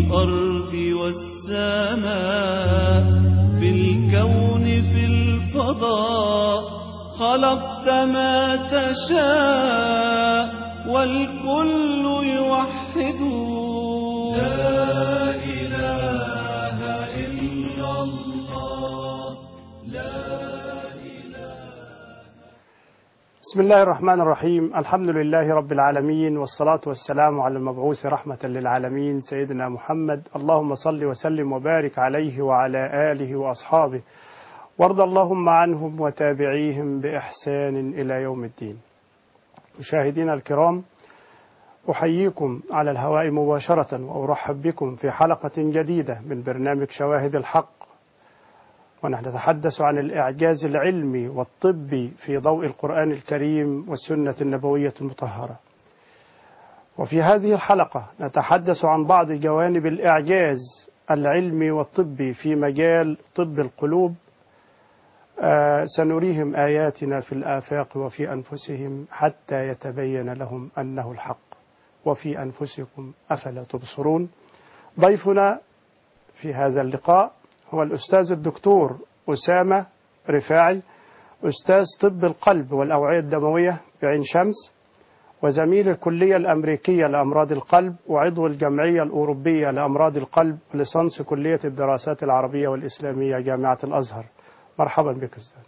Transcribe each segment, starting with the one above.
الأرض والسماء في الكون في الفضاء خلقت ما تشاء والكل يوحد لا إله إلا الله بسم الله الرحمن الرحيم الحمد لله رب العالمين والصلاة والسلام على المبعوث رحمة للعالمين سيدنا محمد اللهم صل وسلم وبارك عليه وعلى آله وأصحابه وارض اللهم عنهم وتابعيهم بإحسان إلى يوم الدين مشاهدينا الكرام أحييكم على الهواء مباشرة وأرحب بكم في حلقة جديدة من برنامج شواهد الحق ونحن نتحدث عن الإعجاز العلمي والطبي في ضوء القرآن الكريم والسنة النبوية المطهرة وفي هذه الحلقة نتحدث عن بعض جوانب الإعجاز العلمي والطبي في مجال طب القلوب آه سنريهم آياتنا في الآفاق وفي أنفسهم حتى يتبين لهم أنه الحق وفي أنفسكم أفلا تبصرون ضيفنا في هذا اللقاء هو الأستاذ الدكتور أسامة رفاعي أستاذ طب القلب والأوعية الدموية بعين شمس وزميل الكلية الأمريكية لأمراض القلب وعضو الجمعية الأوروبية لأمراض القلب وليسانس كلية الدراسات العربية والإسلامية جامعة الأزهر مرحبا بك أستاذ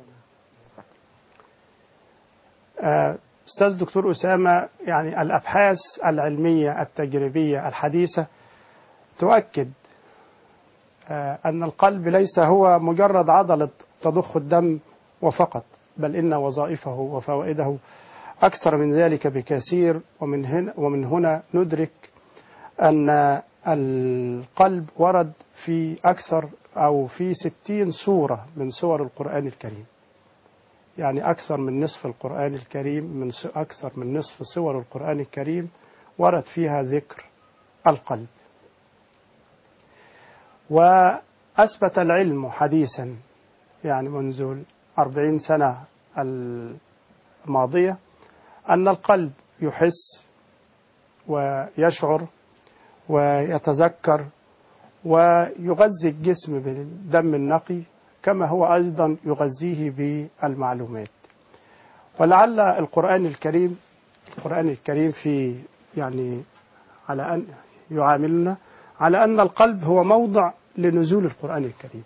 أستاذ دكتور أسامة يعني الأبحاث العلمية التجريبية الحديثة تؤكد أن القلب ليس هو مجرد عضلة تضخ الدم وفقط بل إن وظائفه وفوائده أكثر من ذلك بكثير ومن هنا, ومن هنا ندرك أن القلب ورد في أكثر أو في ستين سورة من سور القرآن الكريم يعني أكثر من نصف القرآن الكريم من أكثر من نصف سور القرآن الكريم ورد فيها ذكر القلب وأثبت العلم حديثا يعني منذ أربعين سنة الماضية أن القلب يحس ويشعر ويتذكر ويغذي الجسم بالدم النقي كما هو أيضا يغذيه بالمعلومات ولعل القرآن الكريم القرآن الكريم في يعني على أن يعاملنا على أن القلب هو موضع لنزول القرآن الكريم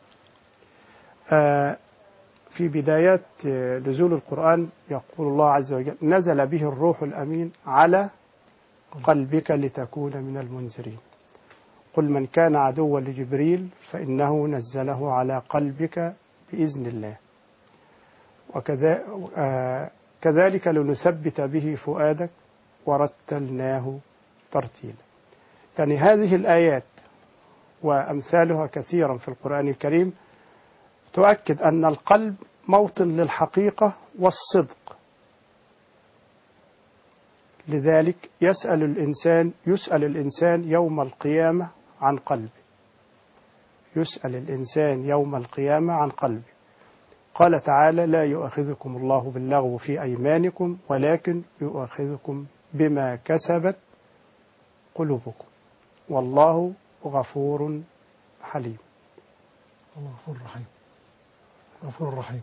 في بدايات نزول القرآن يقول الله عز وجل نزل به الروح الأمين على قلبك لتكون من المنذرين قل من كان عدوا لجبريل فإنه نزله على قلبك بإذن الله وكذلك لنثبت به فؤادك ورتلناه ترتيلا يعني هذه الآيات وأمثالها كثيرا في القرآن الكريم تؤكد أن القلب موطن للحقيقة والصدق لذلك يسأل الإنسان يسأل الإنسان يوم القيامة عن قلبه يسأل الإنسان يوم القيامة عن قلبه قال تعالى لا يؤاخذكم الله باللغو في أيمانكم ولكن يؤاخذكم بما كسبت قلوبكم والله غفور حليم الله غفور رحيم غفور رحيم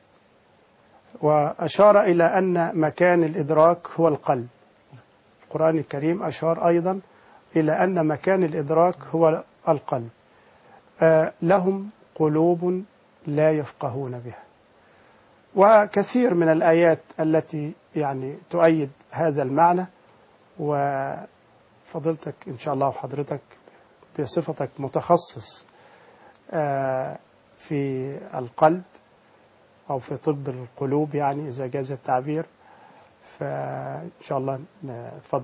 وأشار إلى أن مكان الإدراك هو القلب القرآن الكريم أشار أيضا إلى أن مكان الإدراك هو القلب آه لهم قلوب لا يفقهون بها وكثير من الآيات التي يعني تؤيد هذا المعنى وفضلتك إن شاء الله وحضرتك بصفتك متخصص آه في القلب أو في طب القلوب يعني إذا جاز التعبير فإن شاء الله نتفضل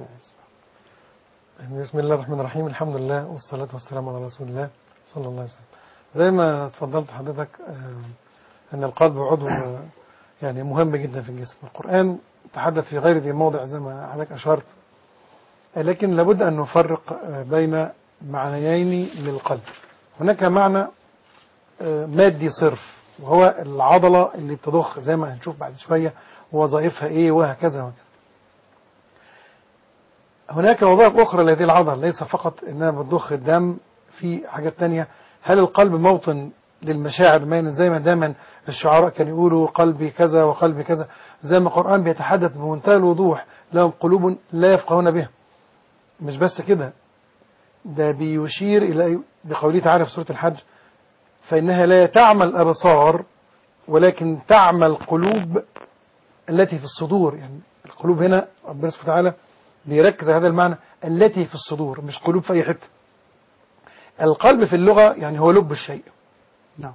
بسم الله الرحمن الرحيم الحمد لله والصلاة والسلام على رسول الله صلى الله عليه وسلم زي ما تفضلت حضرتك أن القلب عضو يعني مهم جدا في الجسم القرآن تحدث في غير ذي موضع زي ما حضرتك أشرت لكن لابد أن نفرق بين معنيين للقلب هناك معنى مادي صرف وهو العضلة اللي بتضخ زي ما هنشوف بعد شوية ووظائفها ايه وهكذا وهكذا هناك وظائف أخرى لهذه العضلة ليس فقط إنها بتضخ الدم في حاجات تانية هل القلب موطن للمشاعر ما زي ما دايما الشعراء كانوا يقولوا قلبي كذا وقلبي كذا زي ما القرآن بيتحدث بمنتهى الوضوح لهم قلوب لا يفقهون بها مش بس كده ده بيشير إلى بقوله تعالى في سورة الحج فإنها لا تعمى الأبصار ولكن تعمى القلوب التي في الصدور يعني القلوب هنا ربنا سبحانه وتعالى بيركز على هذا المعنى التي في الصدور مش قلوب في أي حتة القلب في اللغة يعني هو لب الشيء نعم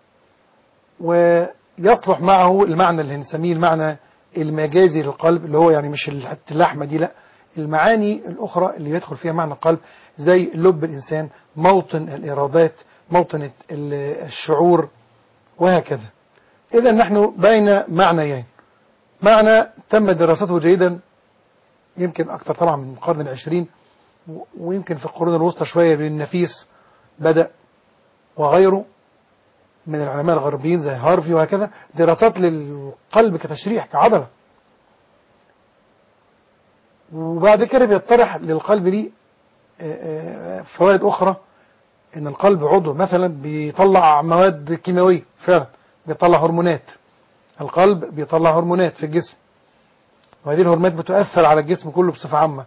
ويصلح معه المعنى اللي هنسميه المعنى المجازي للقلب اللي هو يعني مش حتة اللحمة دي لا المعاني الأخرى اللي يدخل فيها معنى القلب زي لب الإنسان موطن الإرادات موطن ال- الشعور وهكذا إذا نحن بين معنيين معنى تم دراسته جيدا يمكن أكثر طبعا من القرن العشرين و- ويمكن في القرون الوسطى شوية بالنفيس بدأ وغيره من العلماء الغربيين زي هارفي وهكذا دراسات للقلب كتشريح كعضلة وبعد كده بيطرح للقلب ليه آه، آه، فوائد أخرى إن القلب عضو مثلا بيطلع مواد كيماوية فعلا بيطلع هرمونات القلب بيطلع هرمونات في الجسم وهذه الهرمونات بتؤثر على الجسم كله بصفة عامة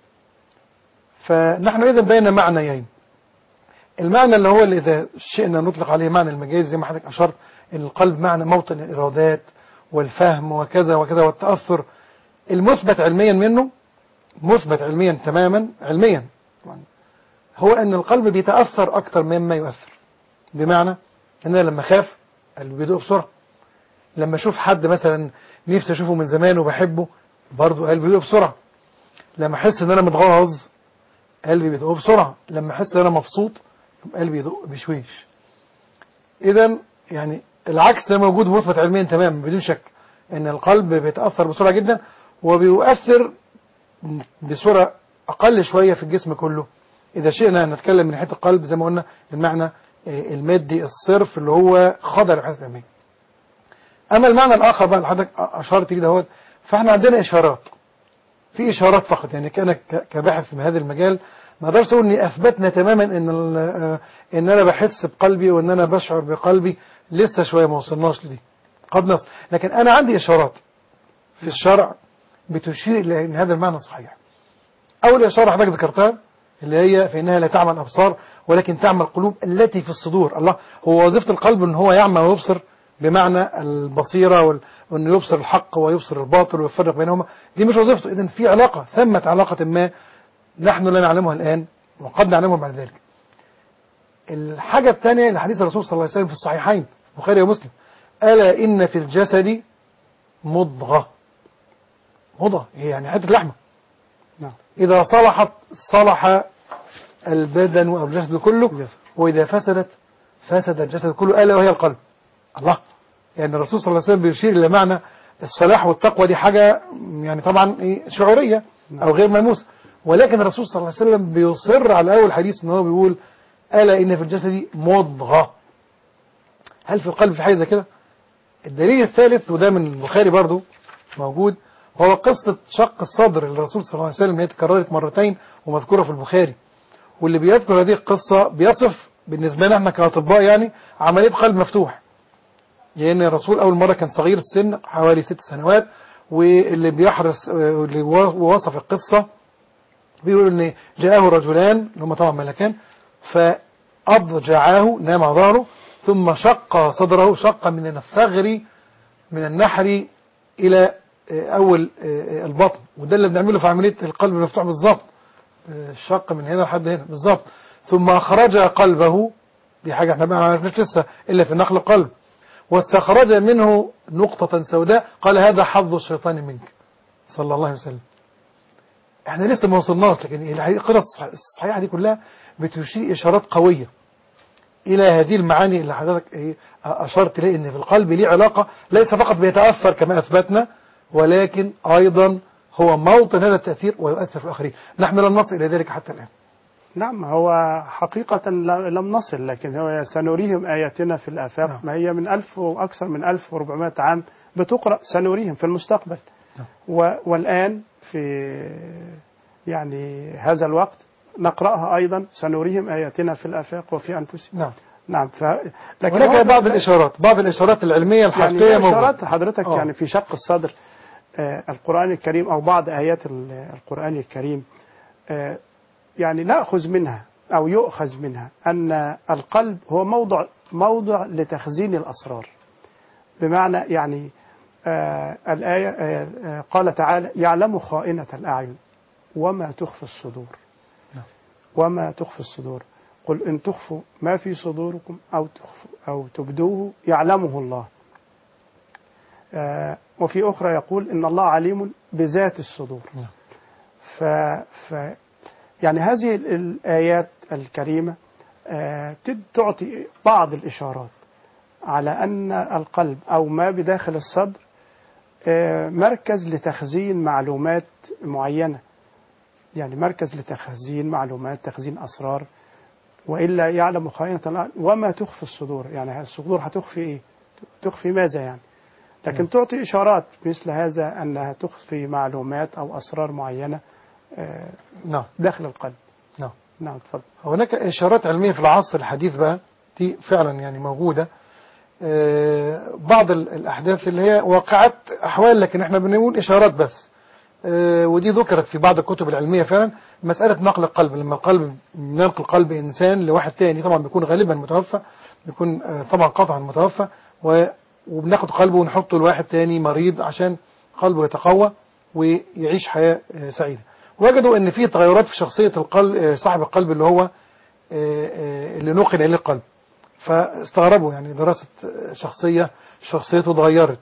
فنحن إذا بين معنيين المعنى اللي هو اللي إذا شئنا نطلق عليه معنى المجاز زي ما حضرتك أشرت إن القلب معنى موطن الإرادات والفهم وكذا وكذا والتأثر المثبت علميا منه مثبت علميا تماما علميا طبعاً، هو أن القلب بيتأثر أكثر مما يؤثر بمعنى أن أنا لما خاف قلبي بيدق بسرعة لما أشوف حد مثلا نفسي أشوفه من زمان وبحبه برضه قلبي بيدق بسرعة لما أحس إن أنا متغاظ قلبي بيدق بسرعة لما أحس إن أنا مبسوط قلبي يدق بشويش إذا يعني العكس ده موجود مثبت علميا تماما بدون شك ان القلب بيتاثر بسرعه جدا وبيؤثر بصوره اقل شويه في الجسم كله اذا شئنا ان نتكلم من ناحيه القلب زي ما قلنا المعنى آه، المادي الصرف اللي هو خاضع للحياه العلميه اما المعنى الاخر بقى اللي حضرتك اشرت ليه دهوت فاحنا عندنا اشارات في اشارات فقط يعني كان ك- كباحث في هذا المجال ما اقدرش اقول اني اثبتنا تماما ان ال- آه، ان انا بحس بقلبي وان انا بشعر بقلبي لسه شويه ما وصلناش لدي قد نصل لكن انا عندي اشارات في الشرع بتشير الى ان هذا المعنى صحيح اول اشاره حضرتك ذكرتها اللي هي فانها لا تعمى الابصار ولكن تعمى القلوب التي في الصدور الله هو وظيفه القلب ان هو يعمى ويبصر بمعنى البصيره وال- وانه يبصر الحق ويبصر الباطل ويفرق بينهما دي مش وظيفته اذا في علاقه ثمه علاقه ما نحن لا نعلمها الان وقد نعلمها بعد ذلك الحاجه الثانيه لحديث الرسول صلى الله عليه وسلم في الصحيحين البخاري ومسلم الا ان في الجسد مضغه مضغه هي يعني حته لحمه نعم إذا صلحت صلح البدن أو الجسد كله يس. وإذا فسدت فسد الجسد كله ألا وهي القلب الله يعني الرسول صلى الله عليه وسلم بيشير إلى معنى الصلاح والتقوى دي حاجة يعني طبعا إيه شعورية أو غير ملموسة ولكن الرسول صلى الله عليه وسلم بيصر على أول حديث إن هو بيقول ألا إن في الجسد مضغة هل في القلب في حاجة زي كده؟ الدليل الثالث وده من البخاري برضو موجود هو قصة شق الصدر للرسول صلى الله عليه وسلم اللي هي اتكررت مرتين ومذكورة في البخاري واللي بيذكر هذه القصة بيصف بالنسبة لنا احنا كأطباء يعني عملية قلب مفتوح لأن الرسول أول مرة كان صغير السن حوالي ست سنوات واللي بيحرص واللي وصف القصة بيقول ان جاءه رجلان اللي هم طبعا ملكان فأضجعاه نام على ظهره ثم شق صدره شق من الثغر من النحر إلى آه، أول آه، البطن وده اللي بنعمله في عملية القلب المفتوح بالظبط آه، الشق من هنا لحد هنا بالظبط ثم أخرج قلبه دي حاجة احنا ما عرفناش لسه إلا في نقل القلب واستخرج منه نقطة سوداء قال هذا حظ الشيطان منك صلى الله عليه وسلم احنا لسه ما وصلناش لكن القصص الصحيحة دي كلها بتشير إشارات قوية إلى هذه المعاني اللي حضرتك إيه أشرت إليه إن في القلب ليه علاقة ليس فقط بيتأثر كما أثبتنا ولكن أيضا هو موطن هذا التأثير ويؤثر في الآخرين نحن لم نصل إلى ذلك حتى الآن نعم هو حقيقة ل- لم نصل لكن هو سنريهم آياتنا في الآفاق نعم. ما هي من ألف وأكثر من ألف وربعمائة عام بتقرأ سنريهم في المستقبل نعم. و- والآن في يعني هذا الوقت نقرأها أيضا سنريهم آياتنا في الآفاق وفي أنفسهم نعم نعم ف... لكن هناك هو- بعض الإشارات بعض الإشارات العلمية يعني الحقيقية هي إشارات موجودة حضرتك آه. يعني في شق الصدر آه، القرآن الكريم أو بعض آيات ال- القرآن الكريم آه، يعني نأخذ منها أو يؤخذ منها أن القلب هو موضع موضع لتخزين الأسرار بمعنى يعني آه، الآية آه، آه، قال تعالى يعلم خائنة الأعين وما تخفي الصدور نعم. وما تخفي الصدور قل إن تخفوا ما في صدوركم أو تخفوا أو تبدوه يعلمه الله آه، وفي أخرى يقول إن الله عليم بذات الصدور نعم. ف, ف يعني هذه ال- الآيات الكريمة آه، تد- تعطي بعض الإشارات على أن القلب أو ما بداخل الصدر آه، مركز لتخزين معلومات معينة يعني مركز لتخزين معلومات تخزين أسرار وإلا يعلم خائنة الأعين وما تخفي الصدور يعني الصدور هتخفي إيه تخفي ماذا يعني لكن تعطي إشارات مثل هذا أنها تخفي معلومات أو أسرار معينة آه، نعم داخل القلب نعم نعم اتفضل هناك إشارات علمية في العصر الحديث بقى دي فعلا يعني موجودة آه، بعض ال- الأحداث اللي هي واقعات أحوال لكن احنا بنقول إشارات بس آه، ودي ذكرت في بعض الكتب العلمية فعلا مسألة نقل القلب لما القلب ننقل قلب إنسان لواحد تاني طبعا بيكون غالبا متوفى بيكون آه، طبعا قطعا متوفى و- وبناخد قلبه ونحطه لواحد تاني مريض عشان قلبه يتقوى ويعيش حياة آه، سعيدة وجدوا ان في تغيرات في شخصية القلب آه، صاحب القلب اللي هو آه، آه، اللي نقل اليه القلب فاستغربوا يعني دراسة آه، شخصية شخصيته اتغيرت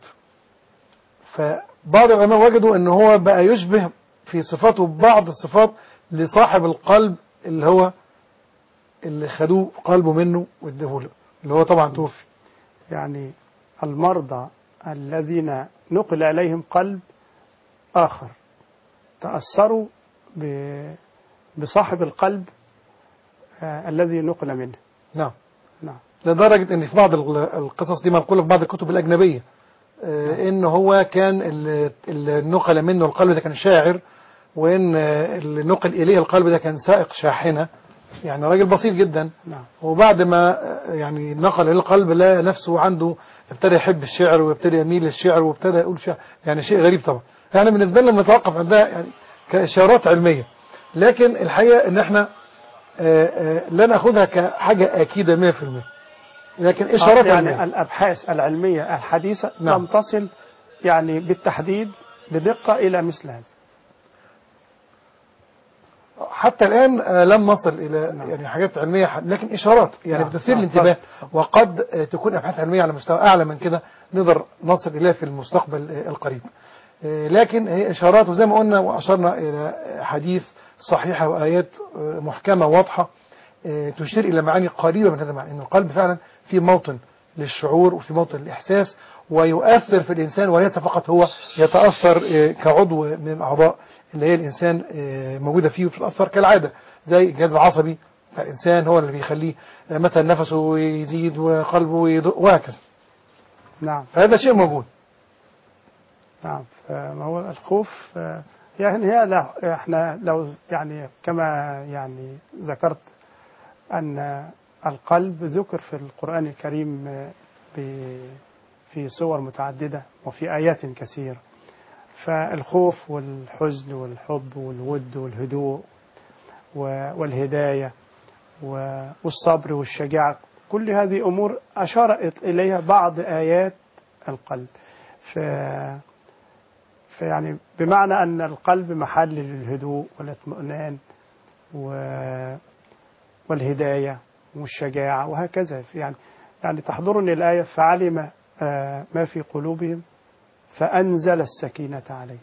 فبعض العلماء وجدوا ان هو بقى يشبه في صفاته بعض الصفات لصاحب القلب اللي هو اللي خدوه قلبه منه وادوه له اللي هو طبعا توفي يعني المرضى الذين نقل إليهم قلب آخر تأثروا ب- بصاحب القلب آه، الذي نقل منه نعم نعم لدرجة ان في بعض ال- القصص دي منقولة في بعض الكتب الأجنبية آه، ان هو كان ال- اللي نقل منه القلب ده كان شاعر وان آه، اللي نقل اليه القلب ده كان سائق شاحنة يعني راجل بسيط جدا نعم وبعد ما آه، يعني نقل اليه القلب لقى نفسه عنده ابتدى يحب الشعر وابتدى يميل للشعر وابتدى يقول شعر يعني شيء غريب طبعا يعني بالنسبة لنا نتوقف عندها يعني كإشارات علمية لكن الحقيقة ان احنا آه، آه، لا ناخدها كحاجة أكيدة 100% لكن إشارات يعني علمية الأبحاث العلمية الحديثة نعم. لم تصل يعني بالتحديد بدقة إلى مثل هذا حتى الآن آه، لم نصل إلى نعم. يعني حاجات علمية ح- لكن إشارات يعني نعم. بتثير نعم. الانتباه وقد آه، تكون أبحاث علمية على مستوى أعلى من كده نقدر نصل إليها في المستقبل آه، القريب آه، لكن هي إشارات وزي ما قلنا وأشرنا إلى حديث صحيحة وآيات آه، محكمة واضحة آه، تشير إلى معاني قريبة من هذا المعنى إن القلب فعلا في موطن للشعور وفي موطن للإحساس ويؤثر في الإنسان وليس فقط هو يتأثر آه، كعضو من الأعضاء اللي هي الإنسان آه، موجودة فيه وبتتأثر كالعادة زي الجهاز العصبي بتاع الإنسان هو اللي بيخليه آه، مثلا نفسه يزيد وقلبه يدق وهكذا نعم فهذا شيء موجود نعم فما هو الخوف آه، يعني هي لا احنا لو يعني كما يعني ذكرت أن القلب ذكر في القرآن الكريم آه، ب- في صور متعددة وفي آيات كثيرة فالخوف والحزن والحب والود والهدوء و- والهداية و- والصبر والشجاعة كل هذه أمور أشار إليها بعض آيات القلب ف فيعني بمعنى أن القلب محل للهدوء والاطمئنان و... والهداية والشجاعة وهكذا يعني يعني تحضرني الآية فعلم آه، ما في قلوبهم فأنزل السكينة عليهم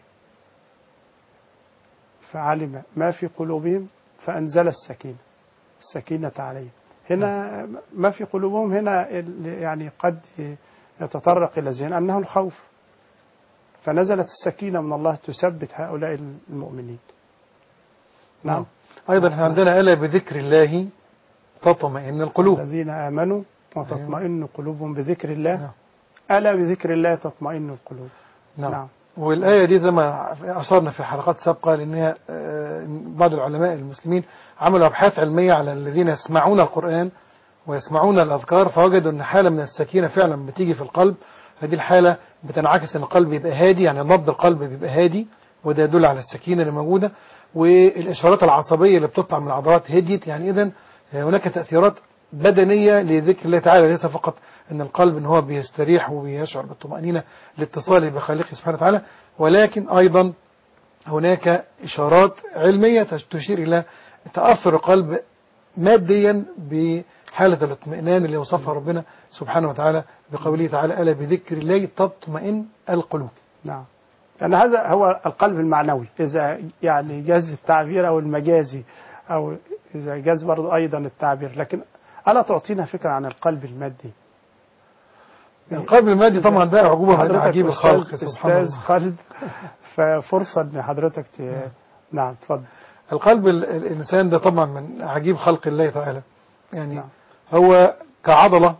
فعلم ما في قلوبهم فأنزل السكينة السكينة عليهم هنا ما في قلوبهم هنا ال- يعني قد يتطرق إلى الذهن أنه الخوف فنزلت السكينة من الله تثبت هؤلاء المؤمنين نعم أيضا احنا عندنا ألا بذكر الله تطمئن القلوب الذين آمنوا وتطمئن قلوبهم بذكر الله نعم. ألا بذكر الله تطمئن القلوب نعم. نعم والآية دي زي ما أشرنا في حلقات سابقة لأنها آه، بعض العلماء المسلمين عملوا أبحاث علمية على الذين يسمعون القرآن ويسمعون الأذكار فوجدوا أن حالة من السكينة فعلا بتيجي في القلب هذه الحالة بتنعكس أن القلب يبقى هادي يعني نبض القلب بيبقى هادي وده يدل على السكينة اللي موجودة والإشارات العصبية اللي بتطلع من العضلات هديت يعني إذا هناك تأثيرات بدنية لذكر الله تعالى ليس فقط أن القلب أن هو بيستريح وبيشعر بالطمأنينة لاتصاله بخالقه سبحانه وتعالى ولكن أيضا هناك إشارات علمية تشير إلى تأثر القلب ماديا بحالة الاطمئنان اللي وصفها ربنا سبحانه وتعالى بقوله تعالى ألا بذكر الله تطمئن القلوب نعم لأن هذا هو القلب المعنوي إذا يعني جاز التعبير أو المجازي أو إذا جاز برضو أيضا التعبير لكن ألا تعطينا فكرة عن القلب المادي القلب المادي طبعا ده عجوبة من حضرتك عجيب أستاذ- الخلق سبحان أستاذ الله قلب ففرصة إن حضرتك ت... نعم اتفضل القلب ال- الإنسان ده طبعا من عجيب خلق الله تعالى يعني نعم. هو كعضلة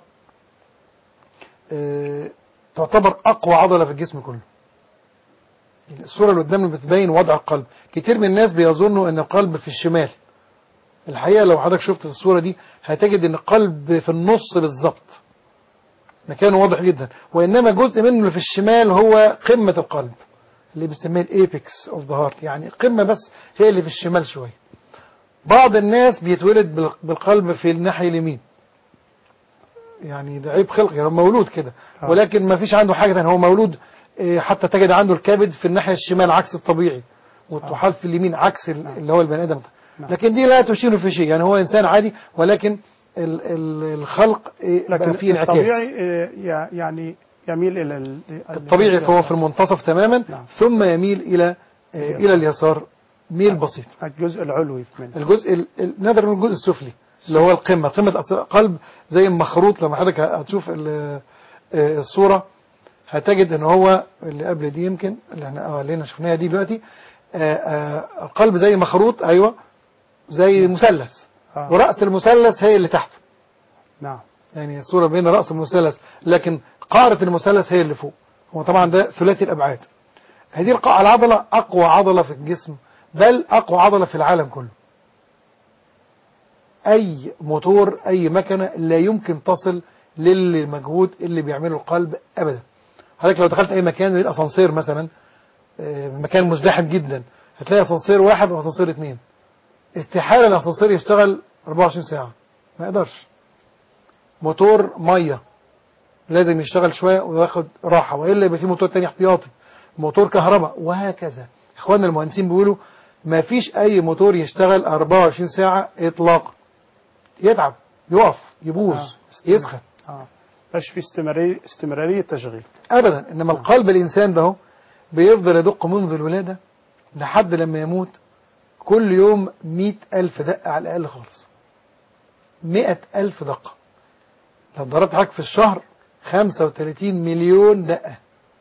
آه، تعتبر أقوى عضلة في الجسم كله يعني الصورة اللي قدامنا بتبين وضع القلب كتير من الناس بيظنوا أن القلب في الشمال الحقيقة لو حضرتك شفت في الصورة دي هتجد أن القلب في النص بالظبط مكانه واضح جدا وإنما جزء منه اللي في الشمال هو قمة القلب اللي بنسميها الايبكس اوف ذا هارت يعني القمه بس هي اللي في الشمال شويه بعض الناس بيتولد بال- بالقلب في الناحيه اليمين يعني ده عيب خلقي هو مولود كده آه. ولكن ما فيش عنده حاجه ثانيه هو مولود إيه، حتى تجد عنده الكبد في الناحيه الشمال عكس الطبيعي والطحال في اليمين عكس ال- اللي هو البني ادم نعم. لكن دي لا تشير في شيء يعني هو انسان عادي ولكن ال- ال- الخلق إيه، بقى لكن فيه انعكاس الطبيعي آه، ي- يعني يميل إلى ال... الطبيعي فهو في المنتصف تماما نعم. ثم يميل إلى آه، اليسار. إلى اليسار ميل بسيط الجزء العلوي منه الجزء ال- ال- نقدر نقول الجزء السفلي اللي هو القمة قمة أصل القلب زي مخروط لما حضرتك هتشوف ال- آه، الصورة هتجد ان هو اللي قبل دي يمكن اللي احنا اه اللي احنا شفناها دي دلوقتي آه، آه، القلب زي مخروط ايوه زي مثلث آه. ورأس المثلث هي اللي تحته نعم يعني الصورة بين رأس المثلث لكن قارة المثلث هي اللي فوق هو طبعا ده ثلاثي الأبعاد هذه القاع العضلة أقوى عضلة في الجسم بل أقوى عضلة في العالم كله أي موتور أي مكنة لا يمكن تصل للمجهود اللي بيعمله القلب أبدا حضرتك لو دخلت أي مكان لقيت أسانسير مثلا آه، مكان مزدحم جدا هتلاقي أسانسير واحد وأسانسير اثنين استحالة الأسانسير يشتغل 24 ساعة ما يقدرش موتور ميه لازم يشتغل شويه وياخد راحه والا يبقى في موتور تاني احتياطي موتور كهرباء وهكذا اخواننا المهندسين بيقولوا ما فيش اي موتور يشتغل 24 ساعه اطلاقا يتعب يقف يبوظ آه. يسخن اه مش في استمرارية استمرارية تشغيل ابدا انما القلب الانسان ده هو بيفضل يدق منذ الولاده لحد لما يموت كل يوم مئة ألف دقة على الأقل خالص مئة ألف دقة لو ضربت حضرتك في الشهر 35 مليون دقة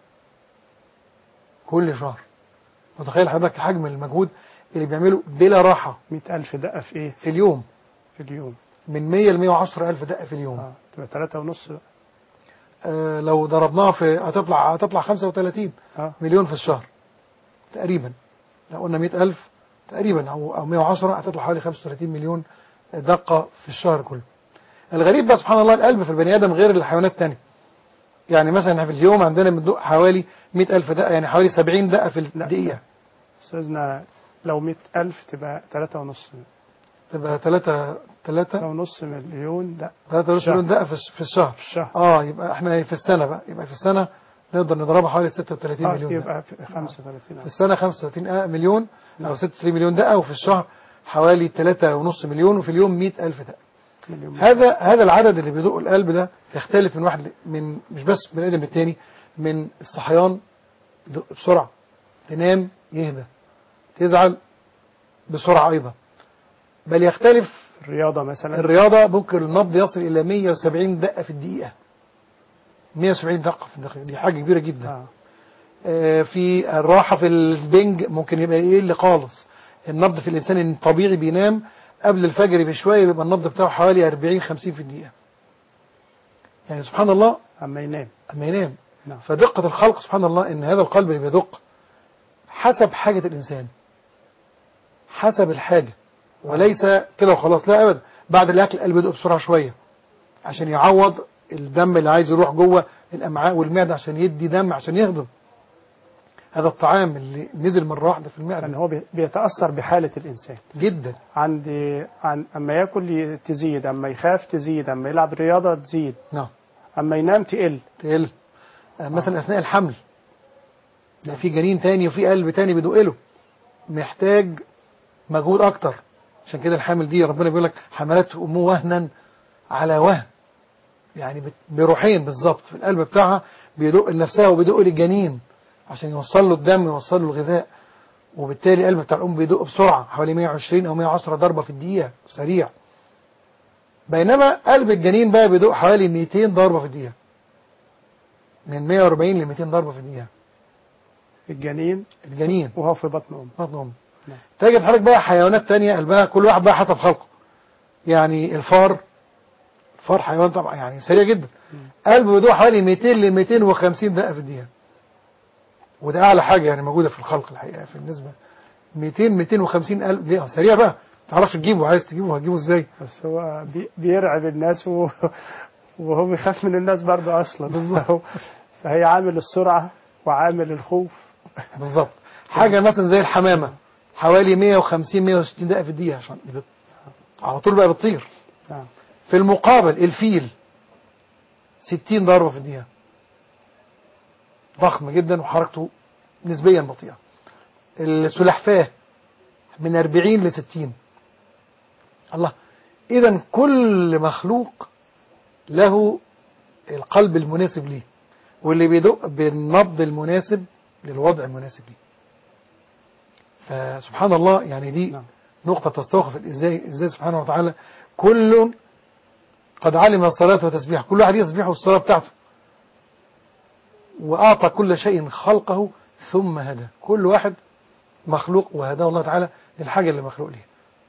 كل شهر متخيل حضرتك حجم المجهود اللي بيعمله بلا راحة مئة ألف دقة في إيه في اليوم في اليوم من 100 ل 110 ألف دقة في اليوم اه تبقى ثلاثة ونص آه لو ضربناها في هتطلع هتطلع 35 اه مليون في الشهر تقريبا لو قلنا 100 ألف تقريبا أو أو 110 هتطلع حوالي 35 مليون دقة في الشهر كله الغريب بقى سبحان الله القلب في البني آدم غير الحيوانات التانية يعني مثلا احنا في اليوم عندنا بندق حوالي 100 ألف دقة يعني حوالي 70 دقة في لا. الدقيقة أستاذنا لو مئة ألف تبقى ثلاثة ونص تبقى 3 3 ثلاثة ونص مليون دقة 3 الشهر. مليون دقة في الش- في الشهر في الشهر اه يبقى احنا في السنة بقى يبقى في السنة نقدر نضربها حوالي 36 اه مليون دقة. يبقى في 35 في السنة 35 مليون أو 36 مليون دقة وفي الشهر حوالي 3.5 مليون وفي اليوم 100 ألف دقة مليون هذا هذا العدد اللي بيدق القلب ده يختلف من واحد من مش بس من ادم التاني من الصحيان يدق بسرعه تنام يهدى تزعل بسرعه ايضا بل يختلف الرياضة مثلا الرياضه ممكن النبض يصل الى 170 دقه في الدقيقه 170 دقه في الدقيقه دي حاجه كبيره جدا اه آه، في الراحة في البنج ممكن يبقى يقل خالص النبض في الإنسان الطبيعي بينام قبل الفجر بشوية بيبقى النبض بتاعه حوالي 40 50 في الدقيقة يعني سبحان الله أما ينام أما ينام نعم. فدقة الخلق سبحان الله ان هذا القلب اللي بيدق حسب حاجة الانسان حسب الحاجة وليس كده وخلاص لا ابدا بعد الاكل القلب يدق بسرعة شوية عشان يعوض الدم اللي عايز يروح جوه الامعاء والمعدة عشان يدي دم عشان يهضم هذا الطعام اللي نزل مرة واحدة في لأن المعدة هو بي- بيتأثر بحالة الإنسان جدا عند عن أما ياكل ي- تزيد أما يخاف تزيد أما يلعب رياضة تزيد نعم أما ينام تقل تقل آه، مثلا اثناء الحمل لا في جنين تاني وفي قلب تاني بيدق له محتاج مجهود اكتر عشان كده الحامل دي ربنا بيقول لك حملته امه وهنا على وهن يعني بت- بروحين بالظبط في القلب بتاعها بيدق لنفسها وبيدق للجنين عشان يوصل له الدم يوصل له الغذاء وبالتالي القلب بتاع الام بيدق بسرعه حوالي 120 او 110 ضربه في الدقيقه سريع بينما قلب الجنين بقى بيدق حوالي 200 ضربه في الدقيقه من 140 ل 200 ضربه في الدقيقه الجنين الجنين وهو في بطن أمه بطن امه نعم. تجد حضرتك بقى حيوانات تانية قلبها كل واحد بقى حسب خلقه يعني الفار الفار حيوان طبعا يعني سريع جدا قلبه بيدق حوالي 200 ل 250 دقه في الدقيقه وده اعلى حاجه يعني موجوده في الخلق الحقيقه في النسبه 200 250 قلب ليه سريع بقى ما تعرفش تجيبه عايز تجيبه هتجيبه ازاي بس هو بي- بيرعب الناس و... وهو بيخاف من الناس برضه أصلا فهو- فهي عامل السرعة وعامل الخوف بالظبط حاجه مثلا زي الحمامه حوالي 150 160 دقه في الدقيقه عشان بت- على طول بقى بتطير نعم في المقابل الفيل 60 ضربة في الدقيقة ضخم جدا وحركته نسبيا بطيئة السلحفاة من 40 ل 60 الله إذا كل مخلوق له القلب المناسب ليه واللي بيدق بالنبض المناسب للوضع المناسب ليه فسبحان الله يعني دي نعم. نقطة تستوقف ازاي ازاي سبحانه وتعالى كل قد علم الصلاة وتسبيح كل واحد يسبح الصلاة بتاعته وأعطى كل شيء خلقه ثم هدى كل واحد مخلوق وهداه الله تعالى للحاجة اللي مخلوق ليها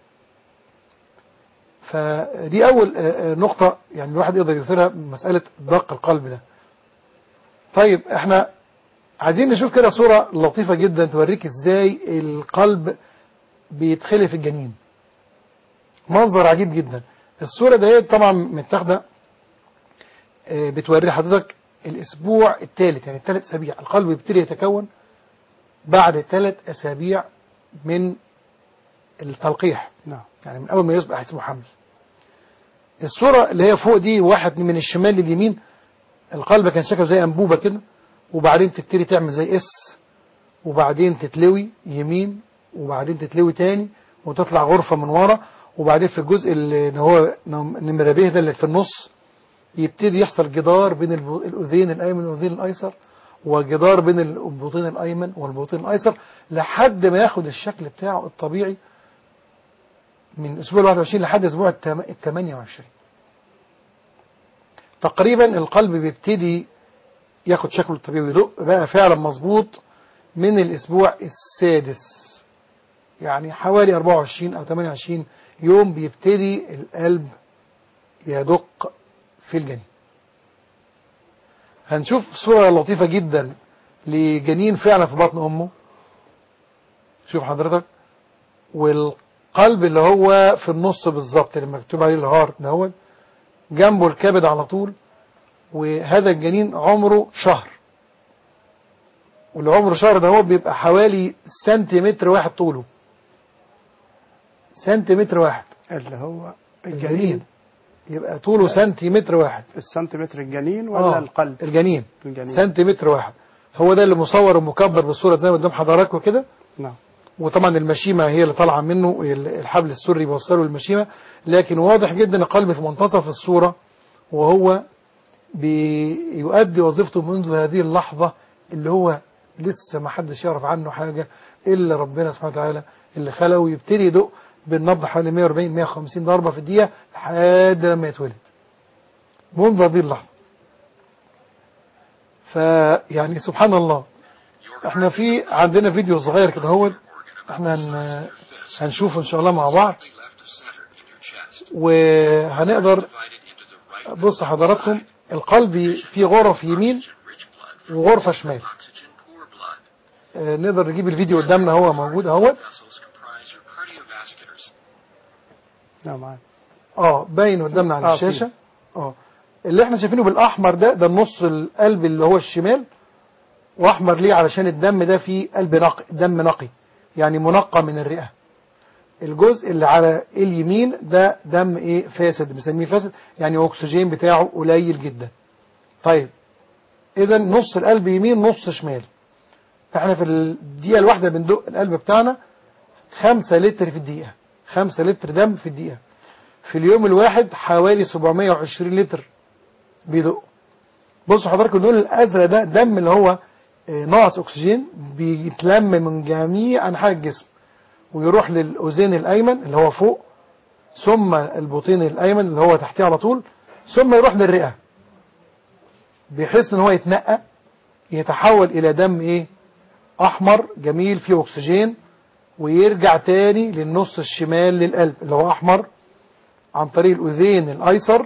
فدي أول آه، آه، نقطة يعني الواحد يقدر يثيرها مسألة دق القلب ده طيب احنا عايزين نشوف كده صورة لطيفة جدا توريك ازاي القلب بيتخلي في الجنين منظر عجيب جدا الصورة ديت طبعا متاخدة آه، بتوري حضرتك الاسبوع الثالث يعني الثلاث اسابيع القلب بيبتدي يتكون بعد ثلاث اسابيع من التلقيح نعم يعني من اول ما يصبح اسمه حمل الصورة اللي هي فوق دي واحد من الشمال لليمين القلب كان شكله زي انبوبة كده وبعدين تبتدي تعمل زي اس وبعدين تتلوي يمين وبعدين تتلوي تاني وتطلع غرفة من ورا وبعدين في الجزء اللي هو نمرة ب ده اللي في النص يبتدي يحصل جدار بين الب- الأذين الأيمن والأذين الأيسر وجدار بين البطين الأيمن والبطين الأيسر لحد ما ياخد الشكل بتاعه الطبيعي من أسبوع ال 21 لحد أسبوع ال 28 تقريبا القلب بيبتدي ياخد شكله الطبيعي ويدق بقى فعلا مظبوط من الأسبوع السادس يعني حوالي 24 أو 28 يوم بيبتدي القلب يدق في الجنين هنشوف صورة لطيفة جدا لجنين فعلا في بطن أمه شوف حضرتك والقلب اللي هو في النص بالظبط اللي مكتوب عليه الهارت دهوت جنبه الكبد على طول وهذا الجنين عمره شهر واللي عمره شهر ده هو بيبقى حوالي سنتيمتر واحد طوله سنتيمتر واحد اللي هو الجنين الجنين يبقى طوله سنتيمتر واحد السنتيمتر الجنين ولا آه، القلب الجنين الجنين سنتيمتر واحد هو ده اللي مصور ومكبر بالصورة زي ما قدام حضراتكم كده نعم وطبعا المشيمة هي اللي طالعة منه الحبل السري بيوصله المشيمة لكن واضح جدا القلب في منتصف الصورة وهو بيؤدي وظيفته منذ هذه اللحظة اللي هو لسه ما حدش يعرف عنه حاجة إلا ربنا سبحانه وتعالى اللي خلقه ويبتدي يدق بالنبض حوالي 140 150 ضربة في الدقيقة لحد لما يتولد منذ هذه اللحظة فيعني سبحان الله احنا في عندنا فيديو صغير كده هو احنا هن- هنشوفه ان شاء الله مع بعض وهنقدر بص حضراتكم القلب فيه غرف يمين وغرفة شمال oxygen poor blood. آه، نقدر نجيب الفيديو قدامنا هو موجود اهوت Vessels comprise your cardiovasculars. نعم معاك. اه باين قدامنا على آه، الشاشة اه اللي احنا شايفينه بالاحمر ده ده النص القلب اللي هو الشمال واحمر ليه علشان الدم ده فيه قلب نقي دم نقي يعني منقى من الرئة الجزء اللي على اليمين ده دم ايه فاسد بنسميه فاسد يعني اكسجين بتاعه قليل جدا طيب اذا نص القلب يمين نص شمال احنا في الدقيقة الواحدة بندق القلب بتاعنا خمسة لتر في الدقيقة خمسة لتر دم في الدقيقة في اليوم الواحد حوالي 720 لتر بيدق بصوا حضراتكم اللون الازرق ده دم اللي هو آه، ناقص اكسجين بيتلم من جميع انحاء الجسم ويروح للاذين الايمن اللي هو فوق ثم البطين الايمن اللي هو تحتيه على طول ثم يروح للرئه بحيث ان هو يتنقى يتحول الى دم ايه احمر جميل فيه اكسجين ويرجع تاني للنص الشمال للقلب اللي هو احمر عن طريق الاذين الايسر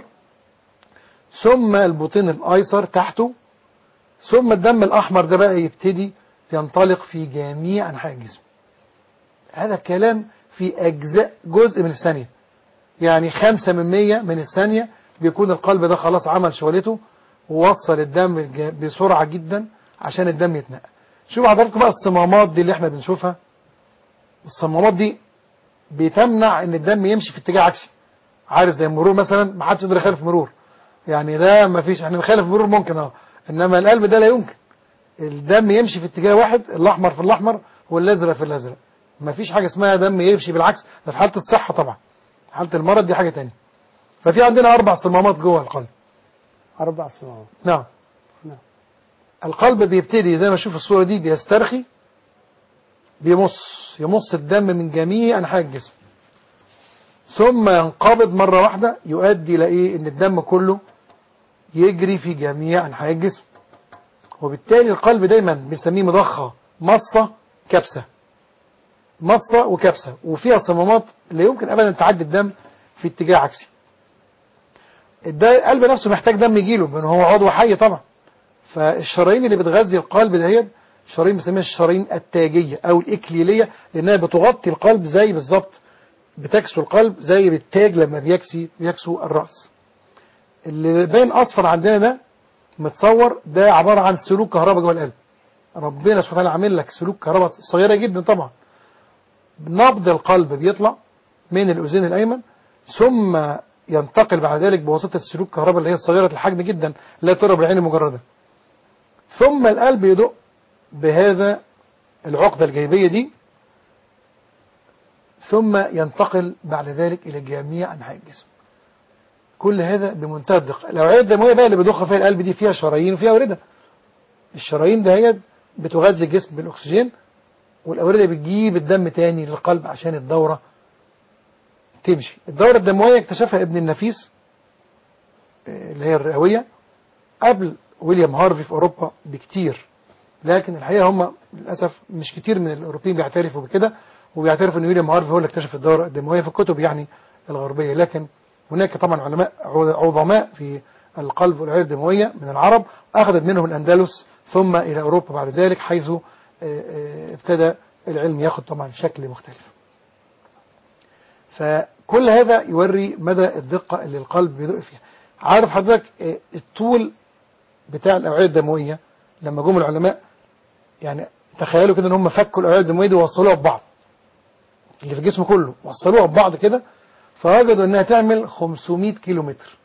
ثم البطين الايسر تحته ثم الدم الاحمر ده بقى يبتدي ينطلق في جميع انحاء الجسم هذا الكلام في اجزاء جزء من الثانيه يعني خمسة من مية من الثانية بيكون القلب ده خلاص عمل شغلته ووصل الدم الج- بسرعة جدا عشان الدم يتنقى شوفوا حضراتكم بقى الصمامات دي اللي احنا بنشوفها الصمامات دي بتمنع ان الدم يمشي في اتجاه عكسي عارف زي المرور مثلا ما حدش يقدر يخالف مرور يعني ده ما فيش احنا نخالف مرور ممكن اه انما القلب ده لا يمكن الدم يمشي في اتجاه واحد الاحمر في الاحمر والازرق في الازرق ما فيش حاجه اسمها دم يمشي بالعكس ده في حاله الصحه طبعا في حاله المرض دي حاجه تانية ففي عندنا اربع صمامات جوه القلب أربع صمامات نعم نعم. القلب بيبتدي زي ما اشوف الصوره دي بيسترخي بيمص يمص الدم من جميع انحاء الجسم ثم ينقبض مره واحده يؤدي الى ايه ان الدم كله يجري في جميع انحاء الجسم وبالتالي القلب دايما بنسميه مضخه مصه كبسه مصه وكبسه وفيها صمامات لا يمكن ابدا تعدي الدم في اتجاه عكسي الد- القلب نفسه محتاج دم يجيله لان هو عضو حي طبعا فالشرايين اللي بتغذي القلب دهيت شرايين بنسميها الشرايين التاجيه او الاكليليه لانها بتغطي القلب زي بالظبط بتكسو القلب زي بالتاج لما بيكسي بيكسو الراس اللي باين اصفر عندنا ده متصور ده عباره عن سلوك كهرباء جوه القلب ربنا سبحانه وتعالى عامل لك سلوك كهرباء صغيره جدا طبعا نبض القلب بيطلع من الاذين الايمن ثم ينتقل بعد ذلك بواسطه سلوك كهرباء اللي هي صغيره الحجم جدا لا ترى بالعين المجرده ثم القلب يدق بهذا العقده الجيبيه دي ثم ينتقل بعد ذلك الى جميع انحاء الجسم كل هذا بمنتهى الدقه الاوعيه الدمويه بقى اللي بيضخ فيها القلب دي فيها شرايين وفيها اورده الشرايين دهيت بتغذي الجسم بالاكسجين والاورده بتجيب الدم تاني للقلب عشان الدوره تمشي الدوره الدمويه اكتشفها ابن النفيس آه، اللي هي الرئويه قبل ويليام هارفي في اوروبا بكتير لكن الحقيقه هم للاسف مش كتير من الاوروبيين بيعترفوا بكده وبيعترفوا ان ويليام هارفي هو اللي اكتشف الدوره الدمويه في الكتب يعني الغربيه لكن هناك طبعا علماء عظماء في القلب والاوعيه الدمويه من العرب اخذت منهم الاندلس ثم الى اوروبا بعد ذلك حيث آه، آه، ابتدى العلم ياخذ طبعا شكل مختلف. فكل هذا يوري مدى الدقه اللي القلب بيدق فيها. عارف حضرتك آه، الطول بتاع الاوعيه الدمويه لما جم العلماء يعني تخيلوا كده ان هم فكوا الاوعيه الدمويه دي ووصلوها ببعض. اللي في الجسم كله وصلوها ببعض كده فوجدوا انها تعمل 500 كيلو متر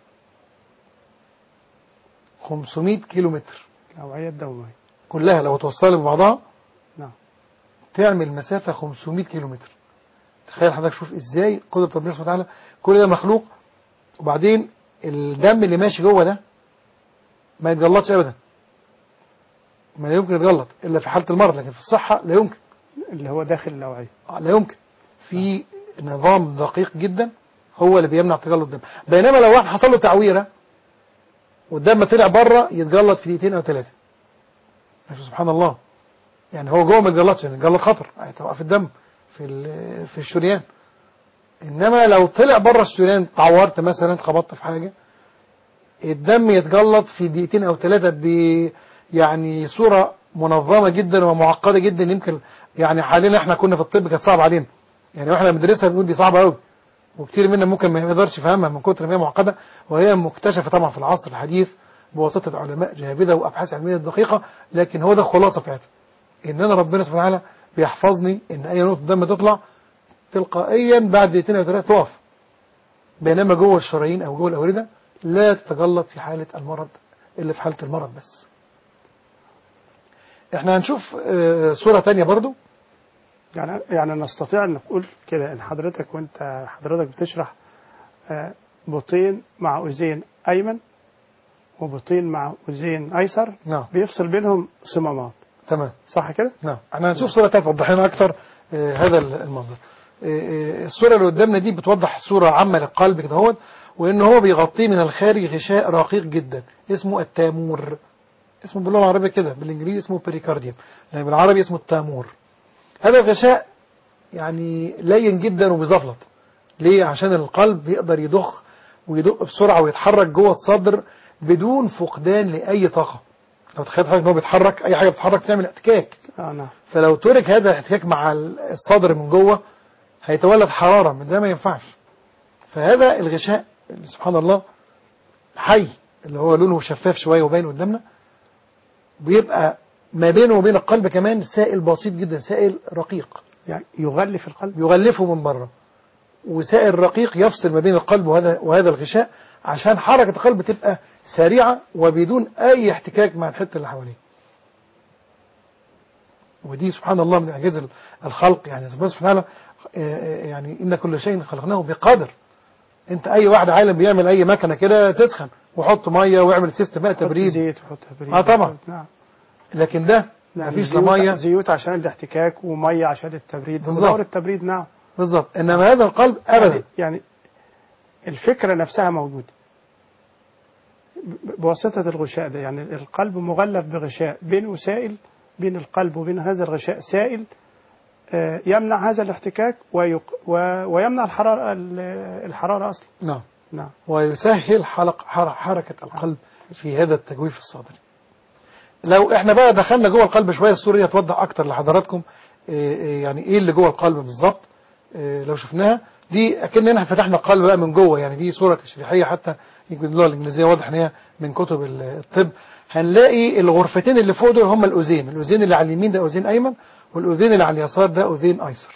500 كيلو متر الأوعية الدموية كلها لو توصلها ببعضها نعم تعمل مسافة 500 كيلو متر تخيل حضرتك شوف ازاي قدرة ربنا سبحانه وتعالى كل ده مخلوق وبعدين الدم اللي ماشي جوه ده ما يتجلطش ابدا ما يمكن يتجلط الا في حالة المرض لكن في الصحة لا يمكن اللي هو داخل الأوعية آه، لا يمكن في نظام دقيق جدا هو اللي بيمنع تجلط الدم بينما لو واحد حصل له تعويره والدم طلع بره يتجلط في دقيقتين او ثلاثه سبحان الله يعني هو جوه ما يتجلطش يعني يتجلط خطر هتوقف الدم في ال- في الشريان انما لو طلع بره الشريان تعورت مثلا خبطت في حاجه الدم يتجلط في دقيقتين او ثلاثه ب يعني صورة منظمة جدا ومعقدة جدا يمكن يعني حاليا احنا كنا في الطب كانت صعبة علينا يعني واحنا بندرسها بنقول دي صعبة قوي وكتير منا ممكن ما يقدرش يفهمها من كتر ما هي معقدة وهي مكتشفة طبعا في العصر الحديث بواسطة علماء جهابذة وأبحاث علمية دقيقة لكن هو ده الخلاصة بتاعتها إن أنا ربنا سبحانه وتعالى بيحفظني إن أي نقطة دم تطلع تلقائيا بعد دقيقتين أو ثلاثة تقف بينما جوه الشرايين أو جوه الأوردة لا تتجلط في حالة المرض إلا في حالة المرض بس احنا هنشوف آه، صورة تانية برضو يعني يعني نستطيع ان نقول كده ان حضرتك وانت حضرتك بتشرح آه، بطين مع اذين ايمن وبطين مع اذين ايسر نعم بيفصل بينهم صمامات تمام صح كده؟ نعم احنا هنشوف صورة تانية توضح لنا أكتر آه، هذا المنظر آه، آه، الصورة اللي قدامنا دي بتوضح صورة عامة للقلب كده هو وإن هو بيغطيه من الخارج غشاء رقيق جدا اسمه التامور اسمه باللغة العربية كده بالإنجليزي اسمه بريكارديوم يعني بالعربي اسمه التامور هذا الغشاء يعني لين جدا وبيزفلط ليه عشان القلب يقدر يضخ ويدق بسرعة ويتحرك جوه الصدر بدون فقدان لأي طاقة لو تخيل حضرتك ان هو بيتحرك اي حاجه بتتحرك تعمل احتكاك اه نعم فلو ترك هذا الاحتكاك مع الصدر من جوه هيتولد حراره من ده ما ينفعش فهذا الغشاء اللي سبحان الله حي اللي هو لونه شفاف شويه وباين قدامنا بيبقى ما بينه وبين القلب كمان سائل بسيط جدا سائل رقيق يعني يغلف القلب يغلفه من بره وسائل رقيق يفصل ما بين القلب وهذا وهذا الغشاء عشان حركة القلب تبقى سريعة وبدون أي احتكاك مع الحتة اللي حواليه ودي سبحان الله من إعجاز الخلق يعني سبحانه وتعالى آه، يعني إن كل شيء خلقناه بقدر أنت أي واحد عالم بيعمل أي مكنة كده تسخن وحط مية ويعمل سيستم بقى حط تبريد زيت وحط تبريد آه طبعا. نعم لكن ده نعم مفيش لا زيوت- مية زيوت عشان الاحتكاك وميه عشان التبريد بالظبط. ودور التبريد نعم بالظبط إنما هذا القلب أبدا يعني, يعني الفكرة نفسها موجودة ب- بواسطة الغشاء ده يعني القلب مغلف بغشاء بينه سائل بين القلب وبين هذا الغشاء سائل آه، يمنع هذا الاحتكاك ويق و- ويمنع الحرارة ال- الحرارة أصلا نعم نعم ويسهل حلق حر- حركة القلب في هذا التجويف الصدري لو احنا بقى دخلنا جوه القلب شوية الصورة دي هتوضح اكتر لحضراتكم إيه إيه يعني ايه اللي جوه القلب بالظبط إيه لو شفناها دي اكننا فتحنا القلب بقى من جوه يعني دي صورة تشريحية حتى يمكن اللغة الانجليزية واضح ان هي من كتب ال- الطب هنلاقي الغرفتين اللي فوق دول هم الاذين الاذين اللي على اليمين ده اذين ايمن والاذين اللي على اليسار ده اذين ايسر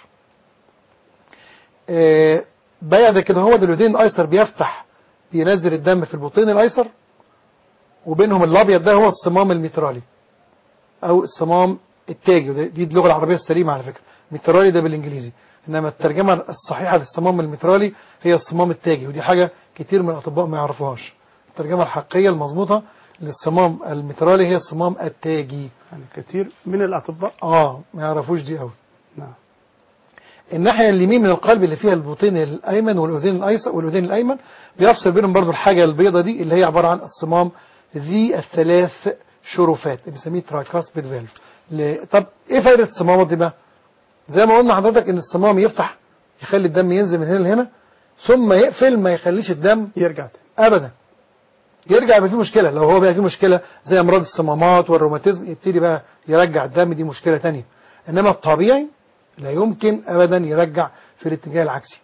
آه، بعد كده هو ده الاذين الايسر بيفتح بينزل الدم في البطين الايسر وبينهم الابيض ده هو الصمام الميترالي او الصمام التاجي وده- دي اللغه العربيه السليمه على فكره ميترالي ده بالانجليزي انما الترجمه الصحيحه للصمام الميترالي هي الصمام التاجي ودي حاجه كتير من الاطباء ما يعرفوهاش الترجمه الحقيقيه المظبوطه للصمام الميترالي هي الصمام التاجي يعني كثير من الأطباء اه ما يعرفوش دي قوي نعم الناحية اليمين من القلب اللي فيها البطين الأيمن والأذين الأيسر والأذين الأيمن بيفصل بينهم برضو الحاجة البيضة دي اللي هي عبارة عن الصمام ذي الثلاث شرفات اللي بنسميه ترايكاسبيد فالف ل- طب ايه فايدة الصمامات دي بقى؟ زي ما قلنا حضرتك ان الصمام يفتح يخلي الدم ينزل من هنا لهنا ثم يقفل ما يخليش الدم يرجع تاني ابدا يرجع يبقى فيه مشكله لو هو بقى فيه مشكله زي امراض الصمامات والروماتيزم يبتدي بقى يرجع الدم دي مشكله تانية انما الطبيعي لا يمكن ابدا يرجع في الاتجاه العكسي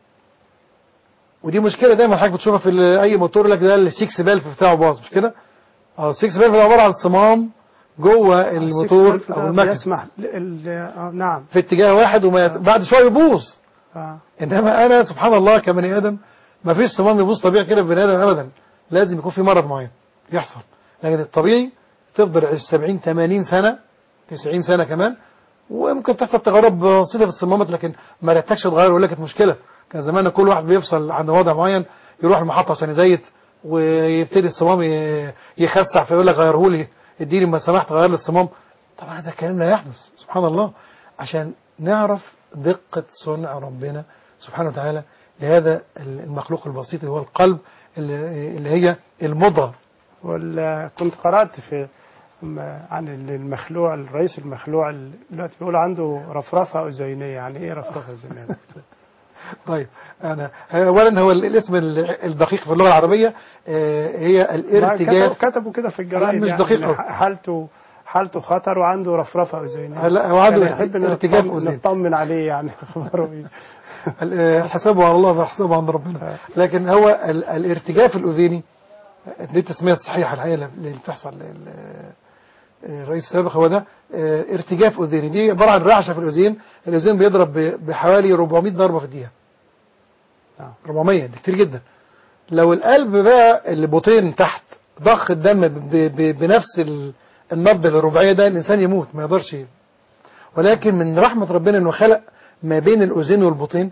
ودي مشكله دايما حضرتك بتشوفها في ال- اي موتور لك ده السكس فالف بتاعه باظ مش كده اه السكس فالف ده عباره عن صمام جوه الموتور السكس او ده المكنه بيسمح ل- ال- آه، نعم في اتجاه واحد وما يت... بعد شويه يبوظ آه. انما انا سبحان الله كبني ادم ما فيش صمام يبوظ طبيعي كده في بني ادم ابدا لازم يكون في مرض معين يحصل لكن الطبيعي تفضل عيش 70 80 سنه 90 سنه كمان وممكن تحصل تغيرات بسيطه في الصمامات لكن ما رتكش تغير ولا كانت مشكله كان زمان كل واحد بيفصل عند وضع معين يروح المحطه عشان يزيت ويبتدي الصمام ي- يخسع فيقول لك غيره لي اديني ما سمحت غير لي الصمام طبعا هذا الكلام لا يحدث سبحان الله عشان نعرف دقة صنع ربنا سبحانه وتعالى لهذا المخلوق البسيط اللي هو القلب اللي اللي هي المضغة وال- كنت قرأت في م- عن المخلوع الرئيس المخلوع ال- دلوقتي بيقول عنده رفرفة أذينية يعني إيه رفرفة أذينية؟ طيب انا اولا هو ال- الاسم ال- الدقيق في اللغه العربيه آه، هي الارتجاف كتبوا- كتبوا كده في الجرايد مش يعني دقيق أوي. حالته حالته خطر وعنده رفرفه اذينيه لا، هو عنده كان يحب إن ارتجاف نطمن- أذين. نطمن عليه يعني اخباره ايه ال- آه، حسابه على الله وحسابه عند ربنا لكن هو ال- الارتجاف الاذيني دي التسميه الصحيحه الحقيقه اللي بتحصل لل- آه، الرئيس السابق هو ده آه، ارتجاف اذيني دي عباره عن رعشه في الاذين الاذين بيضرب ب- بحوالي 400 ضربه في الدقيقه نعم. 400 ده كتير جدا لو القلب بقى اللي بطين تحت ضخ الدم ب- ب- بنفس ال- النبض الرباعيه ده الانسان يموت ما يقدرش ي- ولكن من رحمه ربنا انه خلق ما بين الاذين والبطين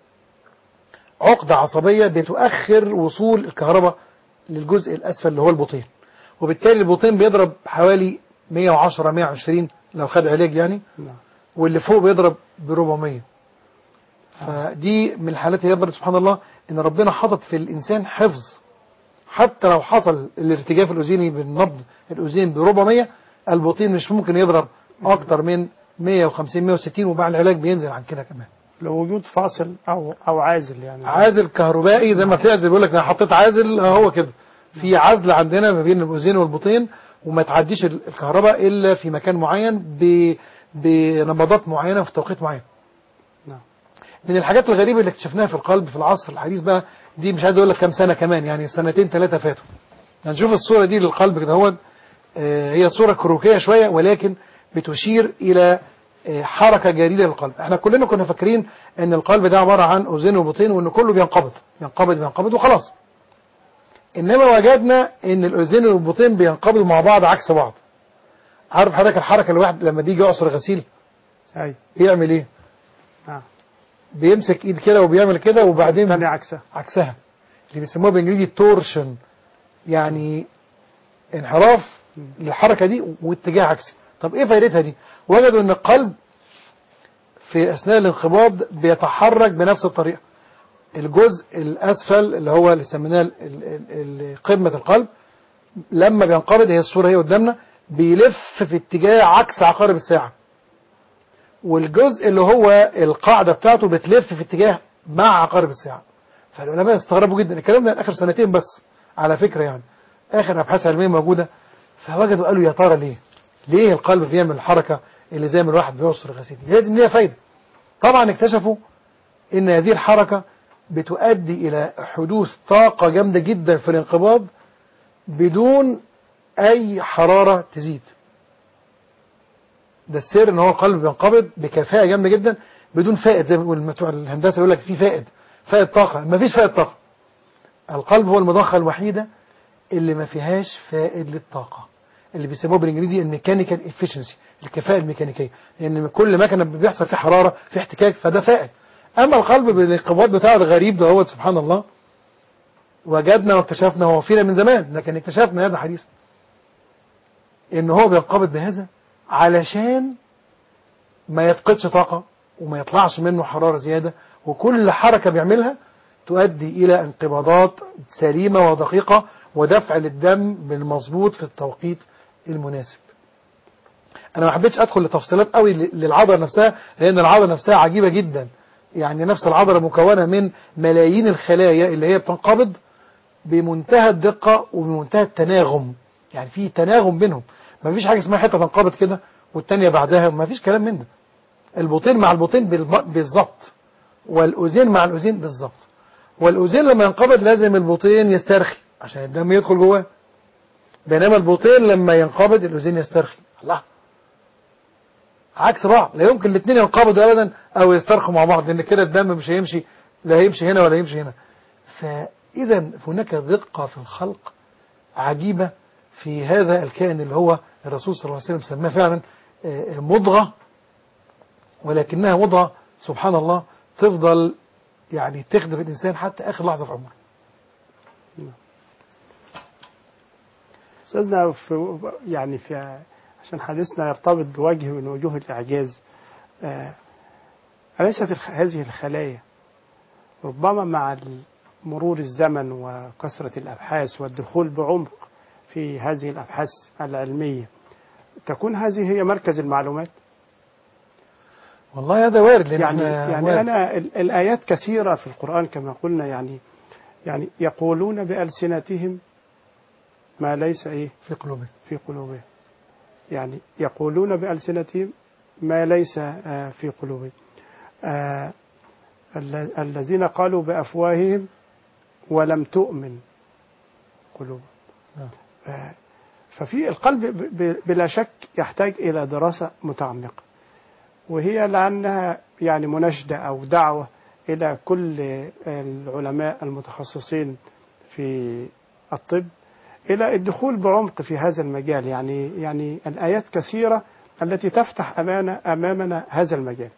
عقدة عصبية بتؤخر وصول الكهرباء للجزء الأسفل اللي هو البطين وبالتالي البطين بيضرب حوالي 110 120 لو خد علاج يعني نعم. واللي فوق بيضرب ب 400 فدي من الحالات اللي يبرد سبحان الله ان ربنا حاطط في الانسان حفظ حتى لو حصل الارتجاف الاذيني بالنبض الاذين ب 400 البطين مش ممكن يضرب اكتر من 150 160 ومع العلاج بينزل عن كده كمان لو وجود فاصل او او عازل يعني عازل كهربائي زي ما بتعزل بيقول لك انا حطيت عازل آه هو كده في عزل عندنا ما بين الاذين والبطين وما تعديش ال- الكهرباء الا في مكان معين ب- بنبضات معينه في توقيت معين نعم. من الحاجات الغريبه اللي اكتشفناها في القلب في العصر الحديث بقى دي مش عايز اقول لك كام سنه كمان يعني سنتين ثلاثه فاتوا هنشوف الصوره دي للقلب كده هو هي صوره كروكيه شويه ولكن بتشير الى آه، حركه جديده للقلب احنا كلنا كنا فاكرين ان القلب ده عباره عن اذين وبطين وان كله بينقبض ينقبض بينقبض وخلاص انما وجدنا ان الاذين والبطين بينقبضوا مع بعض عكس بعض عارف حضرتك الحركه الواحد لما بيجي يعصر غسيل اي بيعمل ايه نعم بيمسك ايد كده وبيعمل كده وبعدين تاني عكسها عكسها اللي بيسموها بالانجليزي تورشن يعني انحراف للحركه دي واتجاه عكسي طب ايه فائدتها دي وجدوا ان القلب في اثناء الانقباض بيتحرك بنفس الطريقه الجزء الاسفل اللي هو اللي سميناه ال- ال- ال- قمه القلب لما بينقبض هي الصوره هي قدامنا بيلف في اتجاه عكس عقارب الساعه والجزء اللي هو القاعده بتاعته بتلف في اتجاه مع عقارب الساعه فالعلماء استغربوا جدا الكلام ده اخر سنتين بس على فكره يعني اخر ابحاث علميه موجوده فوجدوا قالوا يا ترى ليه؟ ليه القلب بيعمل الحركه اللي زي ما الواحد بيعصر غسيل لازم ليها فايده طبعا اكتشفوا ان هذه الحركه بتؤدي الى حدوث طاقه جامده جدا في الانقباض بدون اي حراره تزيد ده السر ان هو القلب بينقبض بكفاءه جامده جدا بدون فائد زي ما بيقول بتوع الهندسه يقول لك في فائد فائد طاقه ما فيش فائد طاقه القلب هو المضخه الوحيده اللي ما فيهاش فائد للطاقه اللي بيسموه بالانجليزي الميكانيكال افشنسي الكفاءه الميكانيكيه ان كل مكنه بيحصل فيه حراره في احتكاك فده فائد اما القلب بالانقباض بتاعه الغريب ده هو سبحان الله وجدنا واكتشفنا هو فينا من زمان لكن اكتشفنا هذا حديث ان هو بينقبض بهذا علشان ما يفقدش طاقة وما يطلعش منه حرارة زيادة وكل حركة بيعملها تؤدي إلى انقباضات سليمة ودقيقة ودفع للدم بالمظبوط في التوقيت المناسب أنا ما حبيتش أدخل لتفصيلات قوي للعضلة نفسها لأن العضلة نفسها عجيبة جدا يعني نفس العضلة مكونة من ملايين الخلايا اللي هي بتنقبض بمنتهى الدقة وبمنتهى التناغم يعني في تناغم بينهم ما فيش حاجة اسمها حتة تنقبض كده والتانية بعدها ما فيش كلام من ده البطين مع البطين بالب- بالظبط والأذين مع الأذين بالظبط والأذين لما ينقبض لازم البطين يسترخي عشان الدم يدخل جواه بينما البطين لما ينقبض الأذين يسترخي الله عكس بعض لا يمكن الاثنين ينقبضوا ابدا او يسترخوا مع بعض لان كده الدم مش هيمشي لا هيمشي هنا ولا هيمشي هنا فاذا هناك دقه في الخلق عجيبه في هذا الكائن اللي هو الرسول صلى الله عليه وسلم سماه فعلا آه، مضغه ولكنها مضغه سبحان الله تفضل يعني تخدم الانسان حتى اخر لحظه في عمره استاذنا في يعني في عشان حديثنا يرتبط بوجه من وجوه الاعجاز آه، أليست الخ- هذه الخلايا ربما مع ال- مرور الزمن وكثرة الأبحاث والدخول بعمق في هذه الأبحاث العلمية تكون هذه هي مركز المعلومات والله هذا وارد لان يعني احنا يعني وارد. أنا ال- الآيات كثيرة في القرآن كما قلنا يعني يعني يقولون بألسنتهم ما ليس إيه في قلوبهم في قلوبهم يعني يقولون بألسنتهم ما ليس آه، في قلوبهم آه، ال- الذين قالوا بأفواههم ولم تؤمن قلوبهم نعم. آه، ففي القلب ب- ب- بلا شك يحتاج إلى دراسة متعمقة وهي لأنها يعني مناشدة أو دعوة إلى كل العلماء المتخصصين في الطب إلى الدخول بعمق في هذا المجال يعني يعني الآيات كثيرة التي تفتح أمانة أمامنا هذا المجال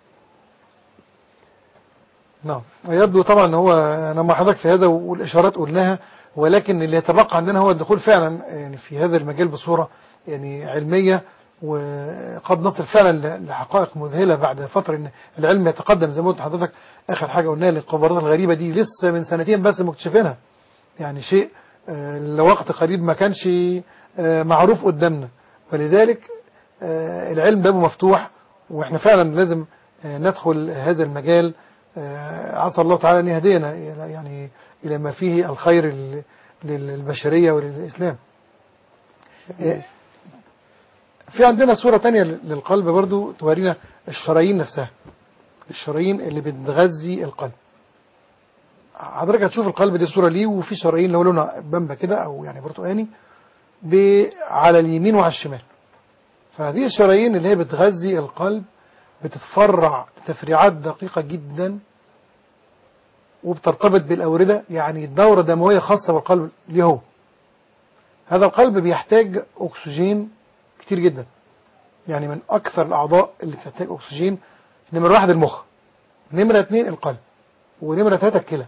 نعم ويبدو طبعا ان هو انا مع حضرتك في هذا والاشارات قلناها ولكن اللي يتبقى عندنا هو الدخول فعلا يعني في هذا المجال بصوره يعني علميه وقد نصل فعلا ل- لحقائق مذهله بعد فتره ان العلم يتقدم زي ما قلت لحضرتك اخر حاجه قلناها القبرات الغريبه دي لسه من سنتين بس مكتشفينها يعني شيء آه، لوقت قريب ما كانش آه، معروف قدامنا ولذلك آه، العلم بابه مفتوح واحنا فعلا لازم آه، ندخل هذا المجال آه، عسى الله تعالى ان يهدينا إلى- يعني الى ما فيه الخير لل- للبشريه وللاسلام. آه، في عندنا صوره تانية للقلب برضو تورينا الشرايين نفسها. الشرايين اللي بتغذي القلب. حضرتك هتشوف القلب دي صوره ليه وفي شرايين لو لونها بامبا كده او يعني برتقاني ب- على اليمين وعلى الشمال. فهذه الشرايين اللي هي بتغذي القلب بتتفرع تفريعات دقيقة جدا وبترتبط بالأوردة يعني دورة دموية خاصة بالقلب ليه هو هذا القلب بيحتاج أكسجين كتير جدا يعني من أكثر الأعضاء اللي بتحتاج أكسجين نمرة واحد المخ نمرة اتنين القلب ونمرة ثلاثة الكلى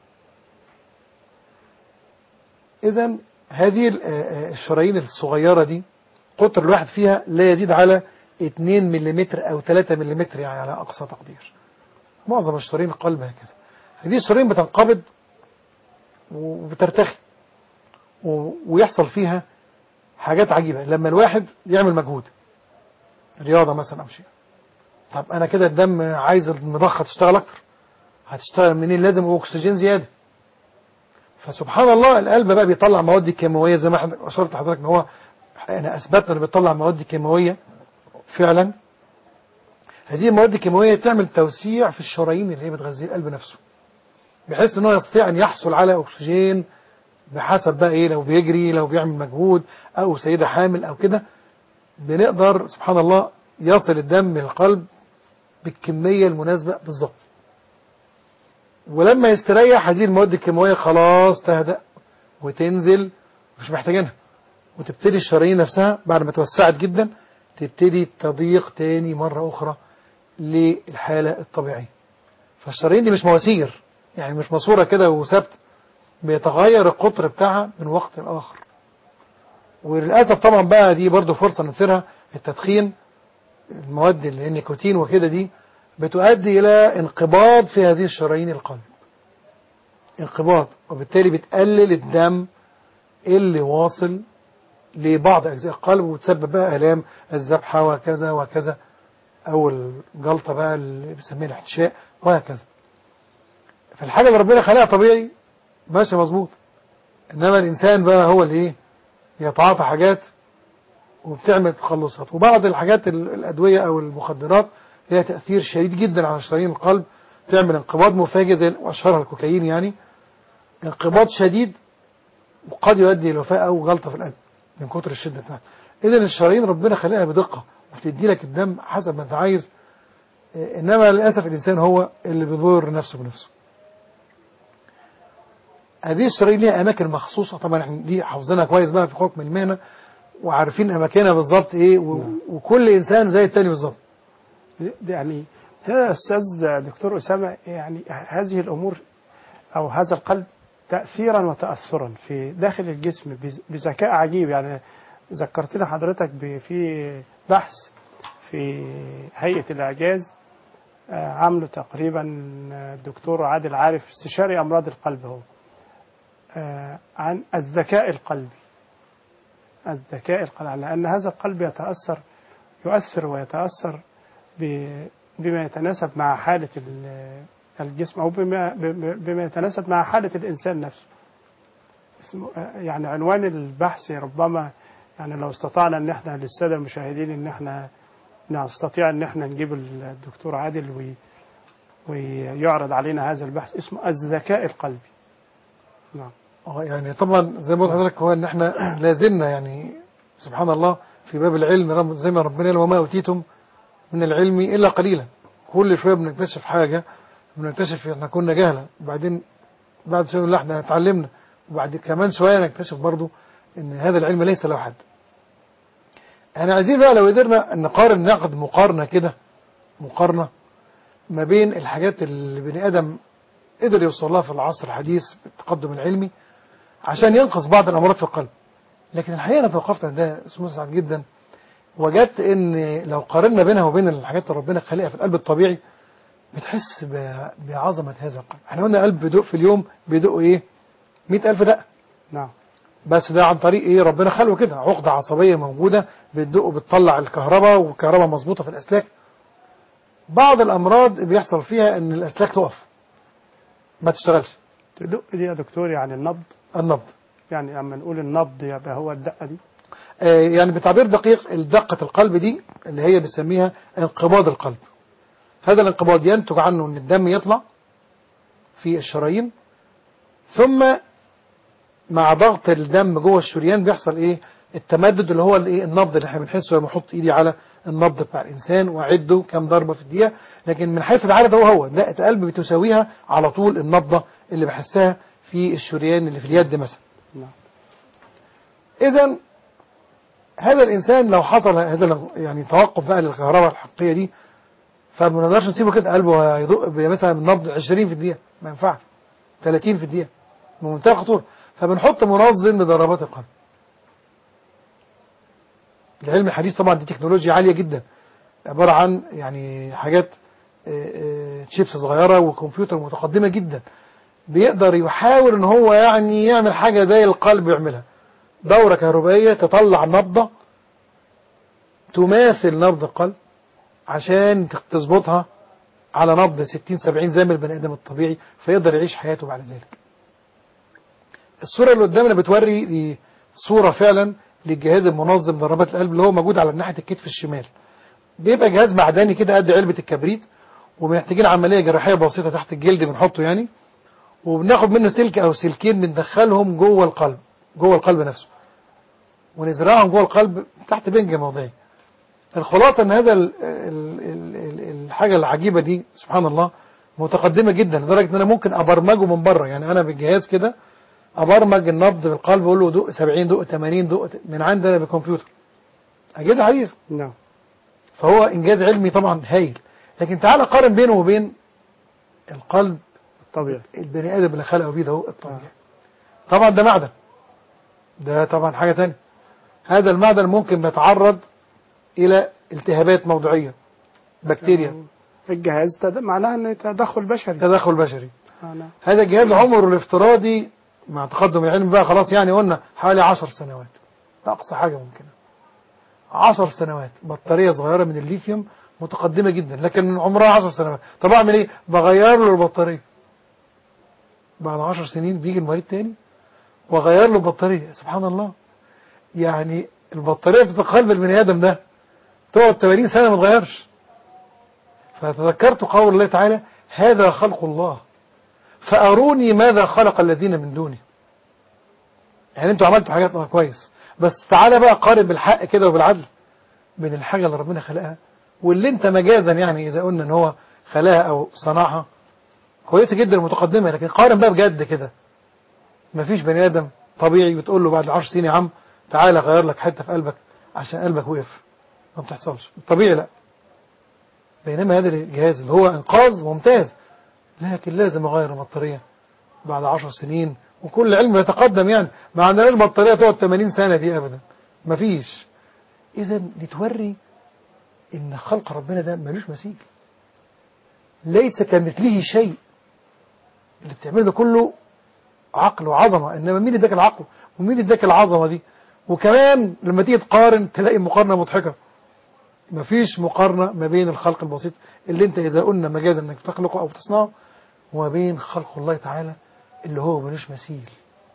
إذا هذه ال- آه، آه، الشرايين الصغيرة دي قطر الواحد فيها لا يزيد على 2 ملم أو 3 ملم يعني على أقصى تقدير معظم الشرايين القلب هكذا هذه الشرايين بتنقبض وبترتخي و- ويحصل فيها حاجات عجيبة لما الواحد يعمل مجهود رياضة مثلا أو شيء طب أنا كده الدم عايز المضخة تشتغل أكتر هتشتغل منين لازم أكسجين زيادة فسبحان الله القلب بقى بيطلع مواد كيماوية زي ما حضرتك- أشرت لحضرتك إن هو أنا أثبتنا إنه بيطلع مواد كيماوية فعلا هذه المواد الكيماوية تعمل توسيع في الشرايين اللي هي بتغذي القلب نفسه بحيث ان هو يستطيع ان يحصل على اكسجين بحسب بقى ايه لو بيجري لو بيعمل مجهود او سيدة حامل او كده بنقدر سبحان الله يصل الدم للقلب بالكمية المناسبة بالظبط ولما يستريح هذه المواد الكيماوية خلاص تهدأ وتنزل مش محتاجينها وتبتدي الشرايين نفسها بعد ما توسعت جدا تبتدي تضيق تاني مرة أخرى للحالة الطبيعية فالشرايين دي مش مواسير يعني مش ماسورة كده وثابتة بيتغير القطر بتاعها من وقت لآخر وللأسف طبعا بقى دي برضو فرصة نثيرها التدخين المواد اللي هي النيكوتين وكده دي بتؤدي إلى انقباض في هذه الشرايين القلب انقباض وبالتالي بتقلل الدم اللي واصل لبعض أجزاء القلب وتسبب بقى آلام الذبحة وكذا وكذا أو الجلطة بقى اللي بنسميها الاحتشاء وهكذا فالحاجة اللي ربنا خلقها طبيعي ماشي مظبوط إنما الإنسان بقى هو اللي إيه يتعاطى حاجات وبتعمل تخلصات وبعض الحاجات ال- الأدوية أو المخدرات لها تأثير شديد جدا على شرايين القلب تعمل انقباض مفاجئ زي أشهرها الكوكايين يعني انقباض شديد وقد يؤدي إلى وفاة أو جلطة في القلب من كتر الشدة بتاعتها إذا الشرايين ربنا خلقها بدقة وبتدي لك الدم حسب ما أنت عايز إيه، إنما للأسف الإنسان هو اللي بيضر نفسه بنفسه هذه الشرايين ليها أماكن مخصوصة طبعا احنا دي حافظينها كويس بقى في حكم المهنة وعارفين أماكنها بالظبط إيه و... وكل إنسان زي التاني بالظبط يعني يا أستاذ دكتور أسامة يعني هذه الأمور أو هذا القلب تأثيرا وتأثرا في داخل الجسم بز- بذكاء عجيب يعني ذكرتنا حضرتك ب- في بحث في هيئة الإعجاز آه، عامله تقريبا الدكتور عادل عارف استشاري أمراض القلب هو آه، عن الذكاء القلبي الذكاء القلبي لأن هذا القلب يتأثر يؤثر ويتأثر بما يتناسب مع حالة ال- الجسم أو بما, بما بما يتناسب مع حالة الإنسان نفسه اسمه يعني عنوان البحث ربما يعني لو استطعنا ان احنا للساده المشاهدين ان احنا نستطيع ان احنا نجيب الدكتور عادل وي ويعرض علينا هذا البحث اسمه الذكاء القلبي نعم اه يعني طبعا زي ما قلت لحضرتك هو ان احنا لازلنا يعني سبحان الله في باب العلم رب- زي ما ربنا قال وما اوتيتم من العلم الا قليلا كل شويه بنكتشف حاجه بنكتشف احنا كنا جهله وبعدين بعد شويه لا احنا اتعلمنا وبعد كمان شويه نكتشف برضو ان هذا العلم ليس له حد احنا عايزين بقى لو قدرنا نقارن ناخد مقارنه كده مقارنه ما بين الحاجات اللي بني ادم قدر يوصل لها في العصر الحديث بالتقدم العلمي عشان ينقذ بعض الامراض في القلب لكن الحقيقه انا توقفت عند ده اسمه مسعد جدا وجدت ان لو قارنا بينها وبين الحاجات اللي ربنا خلقها في القلب الطبيعي بتحس ب- بعظمه هذا القلب احنا قلنا قلب بيدق في اليوم بيدق ايه 100000 دقه نعم بس ده عن طريق ايه ربنا خلقه كده عقده عصبيه موجوده بتدق وبتطلع الكهرباء والكهرباء مظبوطه في الاسلاك بعض الامراض بيحصل فيها ان الاسلاك تقف ما تشتغلش تدق دي يا دكتور يعني النبض النبض يعني لما نقول النبض يبقى هو الدقه دي آه، يعني بتعبير دقيق دقة القلب دي اللي هي بنسميها انقباض القلب هذا الانقباض ينتج عنه ان الدم يطلع في الشرايين ثم مع ضغط الدم جوه الشريان بيحصل ايه التمدد اللي هو الايه النبض اللي احنا بنحسه لما احط ايدي على النبض بتاع الانسان واعده كام ضربه في الدقيقه لكن من حيث العدد هو هو دقه القلب بتساويها على طول النبضه اللي بحسها في الشريان اللي في اليد مثلا نعم اذا هذا الانسان لو حصل هذا يعني توقف بقى للكهرباء الحقيقيه دي فما نقدرش نسيبه كده قلبه هيدق مثلا نبض 20 في الدقيقه ما ينفعش 30 في الدقيقه بمنتهى الخطوره فبنحط منظم لضربات القلب العلم الحديث طبعا دي تكنولوجيا عاليه جدا عباره عن يعني حاجات آه، آه، تشيبس صغيره وكمبيوتر متقدمه جدا بيقدر يحاول ان هو يعني يعمل حاجه زي القلب يعملها دورة كهربائية تطلع نبضة تماثل نبض القلب عشان تظبطها على نبض 60 70 زي ما البني ادم الطبيعي فيقدر يعيش حياته بعد ذلك. الصورة اللي قدامنا بتوري دي صورة فعلا للجهاز المنظم ضربات القلب اللي هو موجود على ناحية الكتف الشمال. بيبقى جهاز معدني كده قد علبة الكبريت ومحتاجين عملية جراحية بسيطة تحت الجلد بنحطه يعني وبناخد منه سلك او سلكين بندخلهم جوه القلب جوه القلب نفسه ونزرعهم جوه القلب تحت بنج موضعي الخلاصة ان هذا ال ال ال ال الحاجة العجيبة دي سبحان الله متقدمة جدا لدرجة ان انا ممكن ابرمجه من بره يعني انا بالجهاز كده ابرمج النبض بالقلب اقول له دق 70 دق 80 دق من عندي انا بالكمبيوتر اجهزة حديثة نعم فهو انجاز علمي طبعا هايل لكن تعال قارن بينه وبين القلب طبيعي البني ادم اللي خلقه بيه ده هو الطبيعي طبعا ده معدن ده طبعا حاجة تانية هذا المعدن ممكن بيتعرض الى التهابات موضعية بكتيريا الجهاز تد... معناها ان تدخل بشري تدخل بشري آه، نعم. هذا الجهاز عمره الافتراضي مع تقدم العلم بقى خلاص يعني قلنا حوالي عشر سنوات ده أقصى حاجة ممكنة عشر سنوات بطارية صغيرة من الليثيوم متقدمة جدا لكن عمرها عشر سنوات طب أعمل إيه بغير له البطارية بعد عشر سنين بيجي المريض تاني وغير له البطارية سبحان الله يعني البطارية في قلب البني آدم ده تقعد 80 سنة ما تغيرش فتذكرت قول الله تعالى هذا خلق الله فأروني ماذا خلق الذين من دونه يعني انتوا عملتوا حاجات اه كويس بس تعالى بقى قارن بالحق كده وبالعدل بين الحاجة اللي ربنا خلقها واللي انت مجازا يعني اذا قلنا ان هو خلاها او صنعها كويسة جدا ومتقدمة لكن قارن بقى بجد كده مفيش بني ادم طبيعي بتقول له بعد 10 سنين يا عم تعالى غير لك حتة في قلبك عشان قلبك وقف ما بتحصلش الطبيعي لا بينما هذا الجهاز اللي هو انقاذ ممتاز لكن لازم اغير البطاريه بعد 10 سنين وكل علم يتقدم يعني ما عندناش بطاريه تقعد 80 سنه دي ابدا مفيش اذا دي توري ان خلق ربنا ده ملوش مثيل ليس كمثله شيء اللي بتعمله ده كله عقل وعظمه انما مين اداك العقل ومين اداك العظمه دي وكمان لما تيجي تقارن تلاقي مقارنه مضحكه مفيش مقارنة ما بين الخلق البسيط اللي انت اذا قلنا مجازا انك تخلقه او تصنعه وما بين خلق الله تعالى اللي هو ملوش مثيل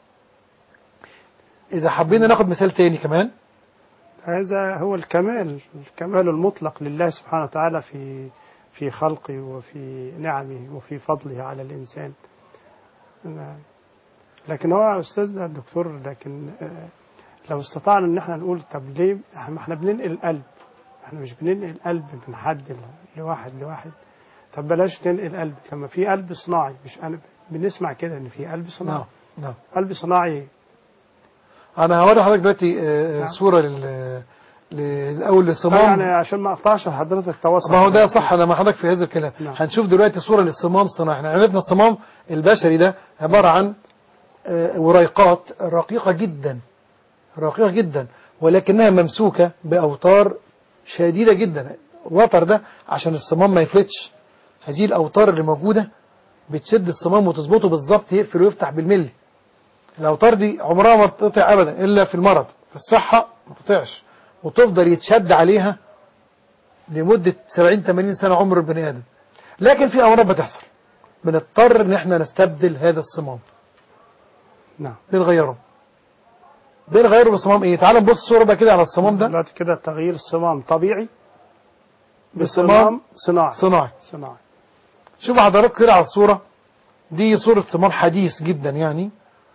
اذا حبينا ناخد مثال تاني كمان هذا هو الكمال الكمال المطلق لله سبحانه وتعالى في في خلقه وفي نعمه وفي فضله على الإنسان نعم. لكن هو يا أستاذنا الدكتور لكن آه، لو استطعنا إن احنا نقول طب ليه ما احنا بننقل القلب احنا مش بننقل القلب من حد ل- لواحد لواحد طب بلاش ننقل قلب لما في قلب صناعي مش قلب بنسمع كده ان في قلب صناعي نعم نعم قلب صناعي انا هوري حضرتك دلوقتي آه، نعم. صورة لل للاول طيب للصمام يعني عشان ما اقطعش حضرتك تواصل ما هو ده صح انا مع حضرتك في هذا الكلام نعم. هنشوف دلوقتي صورة للصمام الصناعي احنا عرفنا الصمام البشري ده عبارة عن آه، وريقات رقيقة جدا رقيقة جدا ولكنها ممسوكة بأوتار شديدة جدا الوتر ده عشان الصمام ما يفلتش هذه الأوتار اللي موجودة بتشد الصمام وتظبطه بالظبط يقفل ويفتح بالملي الأوتار دي عمرها ما بتقطع أبدا إلا في المرض في الصحة ما بتقطعش وتفضل يتشد عليها لمدة 70 80 سنة عمر البني آدم لكن في أمراض بتحصل بنضطر إن احنا نستبدل هذا الصمام نعم بنغيره بنغيره بالصمام ايه تعال نبص الصورة بقى كده على الصمام ده دلوقتي كده تغيير الصمام طبيعي بصمام بصمام صناعي صناعي صناعي شوف حضرتك كده على الصورة دي صورة صمام حديث جدا يعني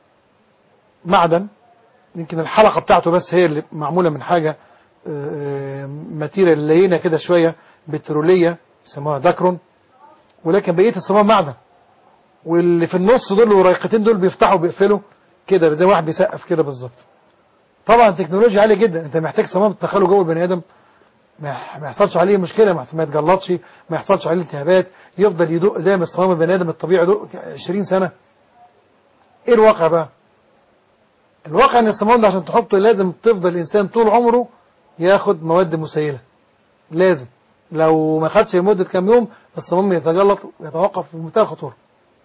معدن يمكن الحلقة بتاعته بس هي اللي معمولة من حاجة ماتيريال لينة كده شوية بترولية يسموها داكرون ولكن بقية الصمام معدن واللي في النص دول الوريقتين دول بيفتحوا وبيقفلوا كده زي واحد بيسقف كده بالظبط طبعا تكنولوجيا عالية جدا انت محتاج صمام تدخله جوه البني ادم ما يح- ما يحصلش عليه مشكلة ما ما يتجلطش ما يحصلش عليه التهابات يفضل يدق زي ما الصمام البني ادم الطبيعي يدق 20 سنة ايه الواقع بقى الواقع ان الصمام ده عشان تحطه لازم تفضل الانسان طول عمره ياخد مواد مسيلة لازم لو ما خدش لمدة كام يوم الصمام يتجلط ويتوقف في منتهى الخطورة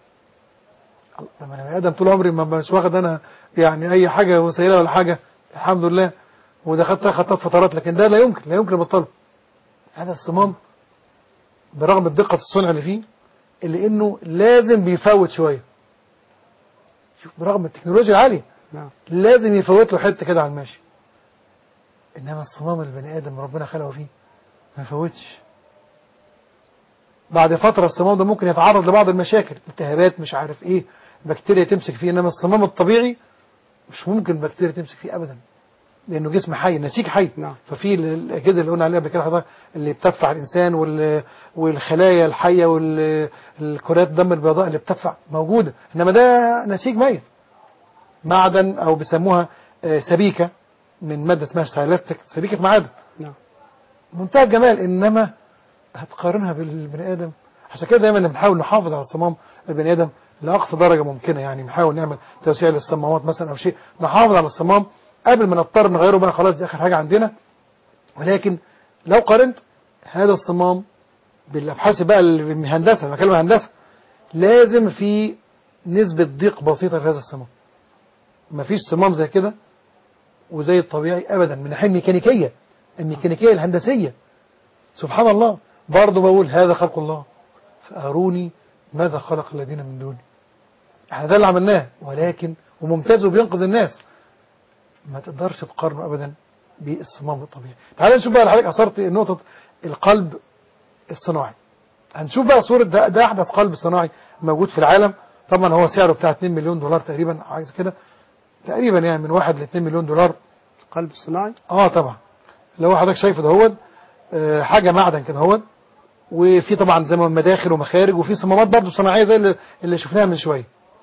طب انا بني ادم طول عمري ما مش واخد انا يعني اي حاجة مسيلة ولا حاجة الحمد لله واذا خدتها خدتها في فترات لكن ده لا يمكن لا يمكن ابطله هذا الصمام برغم دقة الصنع اللي فيه اللي انه لازم بيفوت شوية شوف برغم التكنولوجيا العالية نعم لازم يفوت له حته كده على الماشي انما الصمام البني ادم ربنا خلقه فيه ما يفوتش بعد فتره الصمام ده ممكن يتعرض لبعض المشاكل التهابات مش عارف ايه بكتيريا تمسك فيه انما الصمام الطبيعي مش ممكن بكتيريا تمسك فيه ابدا لانه جسم حي نسيج حي نعم. ففي ال- الاجهزه اللي قلنا عليها قبل كده حضرتك اللي بتدفع الانسان وال- والخلايا الحيه والكرات الدم البيضاء اللي بتدفع موجوده انما ده نسيج ميت معدن او بيسموها آه، سبيكه من ماده اسمها سايلاستيك سبيكه معادن نعم منتهى الجمال انما هتقارنها بالبني ادم عشان كده دايما بنحاول نحافظ على صمام البني ادم لاقصى درجه ممكنه يعني نحاول نعمل توسيع للصمامات مثلا او شيء نحافظ على الصمام قبل ما نضطر نغيره بقى خلاص دي اخر حاجه عندنا ولكن لو قارنت هذا الصمام بالابحاث بقى الهندسه انا بتكلم عن هندسه لازم في نسبه ضيق بسيطه في هذا الصمام مفيش صمام زي كده وزي الطبيعي ابدا من الناحيه الميكانيكيه الميكانيكيه الهندسيه سبحان الله برضه بقول هذا خلق الله فاروني ماذا خلق الذين من دوني احنا ده اللي عملناه ولكن وممتاز وبينقذ الناس ما تقدرش تقارنه ابدا بالصمام الطبيعي تعال نشوف بقى حضرتك اثرت نقطه القلب الصناعي هنشوف بقى صورة ده, ده أحدث قلب صناعي موجود في العالم طبعا هو سعره بتاع 2 مليون دولار تقريبا عايز كده تقريبا يعني من 1 ل 2 مليون دولار قلب صناعي اه طبعا اللي هو حضرتك شايفه ده هو آه حاجة معدن كده هو وفي طبعا زي ما مداخل ومخارج وفي صمامات برضه صناعية زي اللي, اللي شفناها من شوية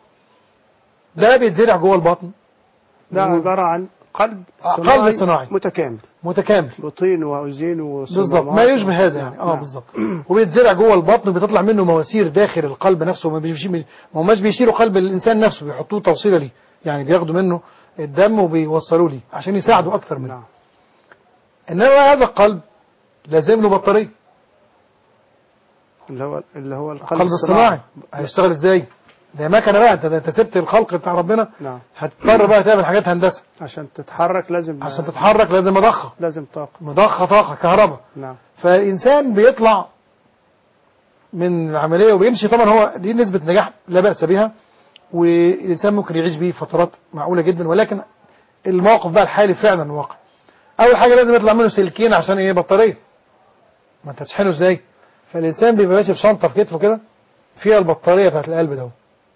ده بيتزرع جوه البطن ده و- عبارة عن قلب آه، صناعي, قلب صناعي. متكامل متكامل بطين وأوزين وصمامات بالظبط ما يشبه هذا يعني اه نعم. بالظبط وبيتزرع جوه البطن وبتطلع منه مواسير داخل القلب نفسه ما بيشي ما هماش بيشيلوا قلب الانسان نفسه بيحطوه توصيله ليه يعني بياخدوا منه الدم وبيوصلوه ليه عشان يساعدوا اكتر منه نعم انما هذا القلب لازم له بطاريه اللي هو اللي هو القلب, القلب الصناعي هيشتغل ازاي ده مكنه بقى انت انت سبت الخلق بتاع ربنا نعم هتضطر بقى تعمل حاجات هندسه عشان تتحرك لازم عشان تتحرك لازم مضخه لازم طاقة مضخه طاقه كهرباء نعم فالإنسان بيطلع من العملية وبيمشي طبعا هو دي نسبة نجاح لا بأس بها والإنسان ممكن يعيش بيه فترات معقولة جدا ولكن الموقف بقى الحالي فعلا واقع أول حاجة لازم يطلع منه سلكين عشان إيه بطارية ما أنت تشحنه إزاي فالإنسان بيبقى ماشي بشنطة في كتفه كده فيها البطارية بتاعت القلب ده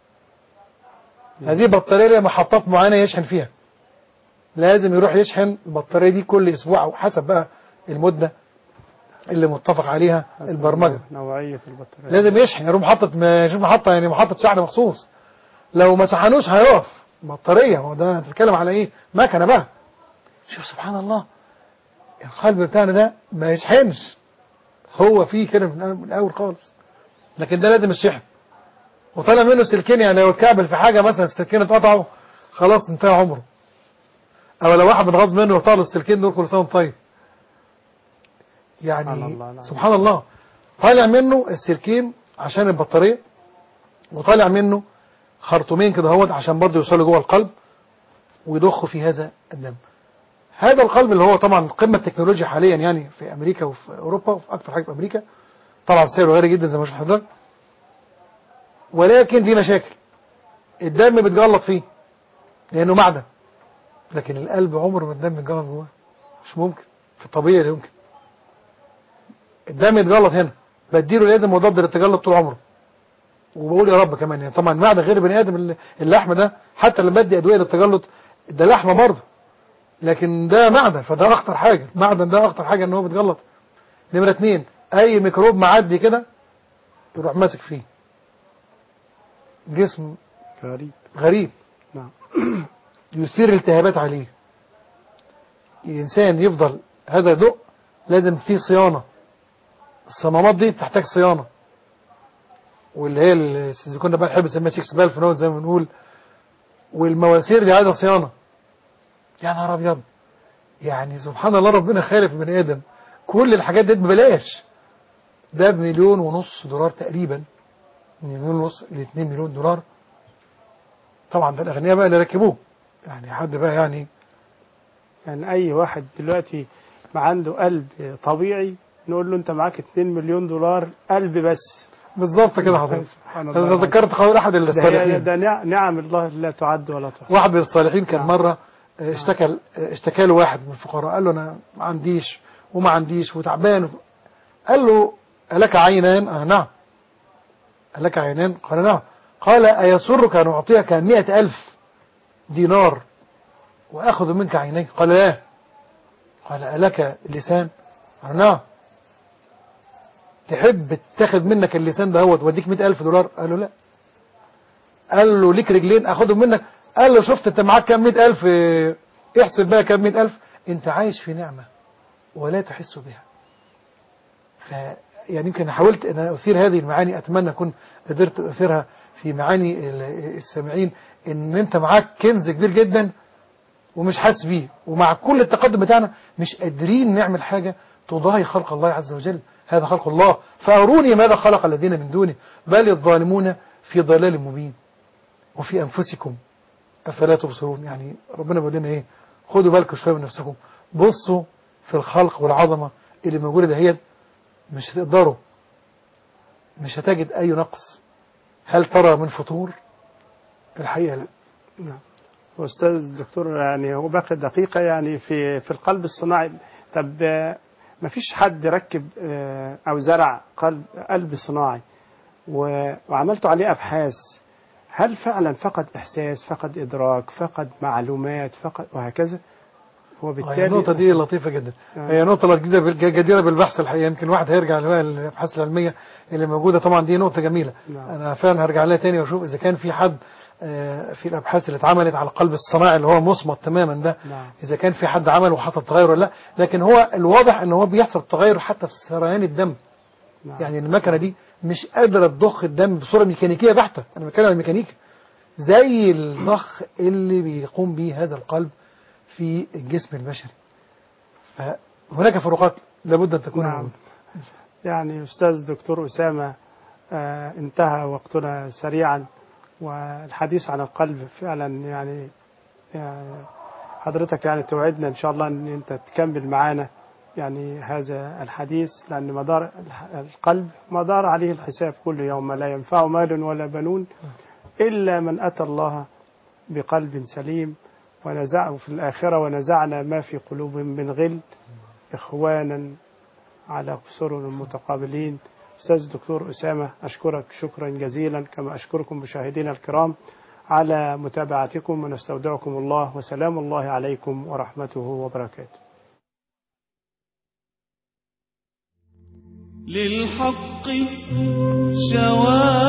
هذه البطارية لها محطات معينة يشحن فيها لازم يروح يشحن البطارية دي كل أسبوع أو حسب بقى المدة اللي متفق عليها البرمجة نوعية البطارية لازم يشحن يروح محطة ما يشوف محطة يعني محطة شحن مخصوص لو ما شحنوش هيقف بطارية هو ده انت بتتكلم على ايه مكنة بقى شوف سبحان الله القلب بتاعنا ده ما يشحنش هو فيه كده من الأول- من الاول خالص لكن ده لازم الشحن وطالع منه سلكين يعني لو اتكعبل في حاجة مثلا السلكين اتقطعوا خلاص انتهى عمره او لو واحد متغاظ منه وطال السلكين دول كل سنه وانت طيب يعني سبحان الله، نعم. سبحان الله طالع منه السلكين عشان البطارية وطالع منه خرطومين كده اهوت عشان برضه يوصلوا جوه القلب ويضخوا في هذا الدم هذا القلب اللي هو طبعا قمة التكنولوجيا حاليا يعني في أمريكا وفي أوروبا وفي أكتر حاجة في أمريكا طبعا سعره غالي جدا زي ما شفت حضرتك ولكن دي مشاكل الدم بيتجلط فيه لأنه معدن لكن القلب عمره ما الدم يتجلط جواه مش ممكن في الطبيعي لا يمكن الدم يتجلط هنا بديله لازم مضاد للتجلط طول عمره وبقول يا رب كمان يعني طبعا المعدة غير بني ادم اللي- اللحم ده حتى لما بدي ادويه للتجلط ده لحمه برضه لكن ده معدن فده اخطر حاجه المعدن ده اخطر حاجه ان هو بيتجلط نمره اتنين اي ميكروب معدي كده يروح ماسك فيه جسم غريب غريب نعم يثير التهابات عليه الإنسان يفضل هذا دق لازم فيه صيانة الصمامات دي بتحتاج صيانة واللي هي ال- إذا كنا بقى نحب نسميها سيكس بالف نوت زي ما بنقول والمواسير دي عايزة صيانة يا نهار أبيض يعني سبحان الله ربنا خالق بني آدم كل الحاجات دي ببلاش ده بمليون ونص دولار تقريبا من مليون ونص ل 2 مليون دولار طبعا ده الأغنياء بقى اللي ركبوه يعني حد بقى يعني يعني أي واحد دلوقتي ما عنده قلب طبيعي نقول له أنت معاك 2 مليون دولار قلب بس بالظبط كده حضرتك سبحان الله انا ذكرت قول احد ده, هي- الصالحين ده نع- نعم الله لا تعد ولا تحصى واحد من الصالحين كان نعم. مره آه، اشتكى آه، اشتكى له واحد من الفقراء قال له انا ما عنديش وما عنديش وتعبان قال له ألك عينان؟ آه نعم ألك عينان؟ قال نعم قال أيسرك أن أعطيك مئة ألف دينار وأخذ منك عينيك قال لا قال ألك لسان؟ قال نعم تحب تاخد منك اللسان ده هو توديك مئة ألف دولار قال له لا قال له ليك رجلين أخدهم منك قال له شفت انت معاك كام مئة ألف اه، احسب بقى كام مئة ألف انت عايش في نعمة ولا تحس بها ف يعني يمكن حاولت ان اثير هذه المعاني اتمنى اكون قدرت اثيرها في معاني ال- السامعين ان انت معاك كنز كبير جدا ومش حاسس بيه ومع كل التقدم بتاعنا مش قادرين نعمل حاجة تضاهي خلق الله عز وجل هذا خلق الله فأروني ماذا خلق الذين من دونه بل الظالمون في ضلال مبين وفي أنفسكم أفلا تبصرون يعني ربنا بيقول لنا إيه خدوا بالكم شوية من نفسكم بصوا في الخلق والعظمة اللي موجودة دهيت مش هتقدروا مش هتجد أي نقص هل ترى من فطور الحقيقة لا نعم أستاذ الدكتور يعني هو باقي دقيقة يعني في في القلب الصناعي طب آه، ما فيش حد ركب آه، أو زرع قلب قلب صناعي و- وعملتوا عليه أبحاث هل فعلا فقد إحساس فقد إدراك فقد معلومات فقد وهكذا وبالتالي هي النقطة دي لطيفة جدا آه. هي نقطة جديدة بال- جديرة بالبحث الحقيقة يمكن واحد هيرجع للأبحاث العلمية اللي موجودة طبعا دي نقطة جميلة نعم. أنا فعلا هرجع لها تاني وأشوف إذا كان في حد آه، في الأبحاث اللي اتعملت على القلب الصناعي اللي هو مصمت تماما ده نعم. إذا كان في حد عمل وحصل تغير ولا لا لكن هو الواضح إن هو بيحصل تغير حتى في سريان الدم نعم. يعني المكنة دي مش قادرة تضخ الدم بصورة ميكانيكية بحتة أنا بتكلم عن الميكانيكا زي الضخ اللي بيقوم به هذا القلب في الجسم البشري فهناك فروقات لابد أن تكون نعم. موجودة. يعني أستاذ دكتور أسامة آه، انتهى وقتنا سريعا والحديث عن القلب فعلا يعني يعني حضرتك يعني توعدنا إن شاء الله أن أنت تكمل معانا يعني هذا الحديث لأن مدار الح- القلب مدار عليه الحساب كل يوم لا ينفع مال ولا بنون إلا من أتى الله بقلب سليم ونزعه في الآخرة ونزعنا ما في قلوبهم من غل إخوانا على سرر متقابلين أستاذ دكتور أسامة أشكرك شكرا جزيلا كما أشكركم مشاهدينا الكرام على متابعتكم ونستودعكم الله وسلام الله عليكم ورحمته وبركاته للحق شواهد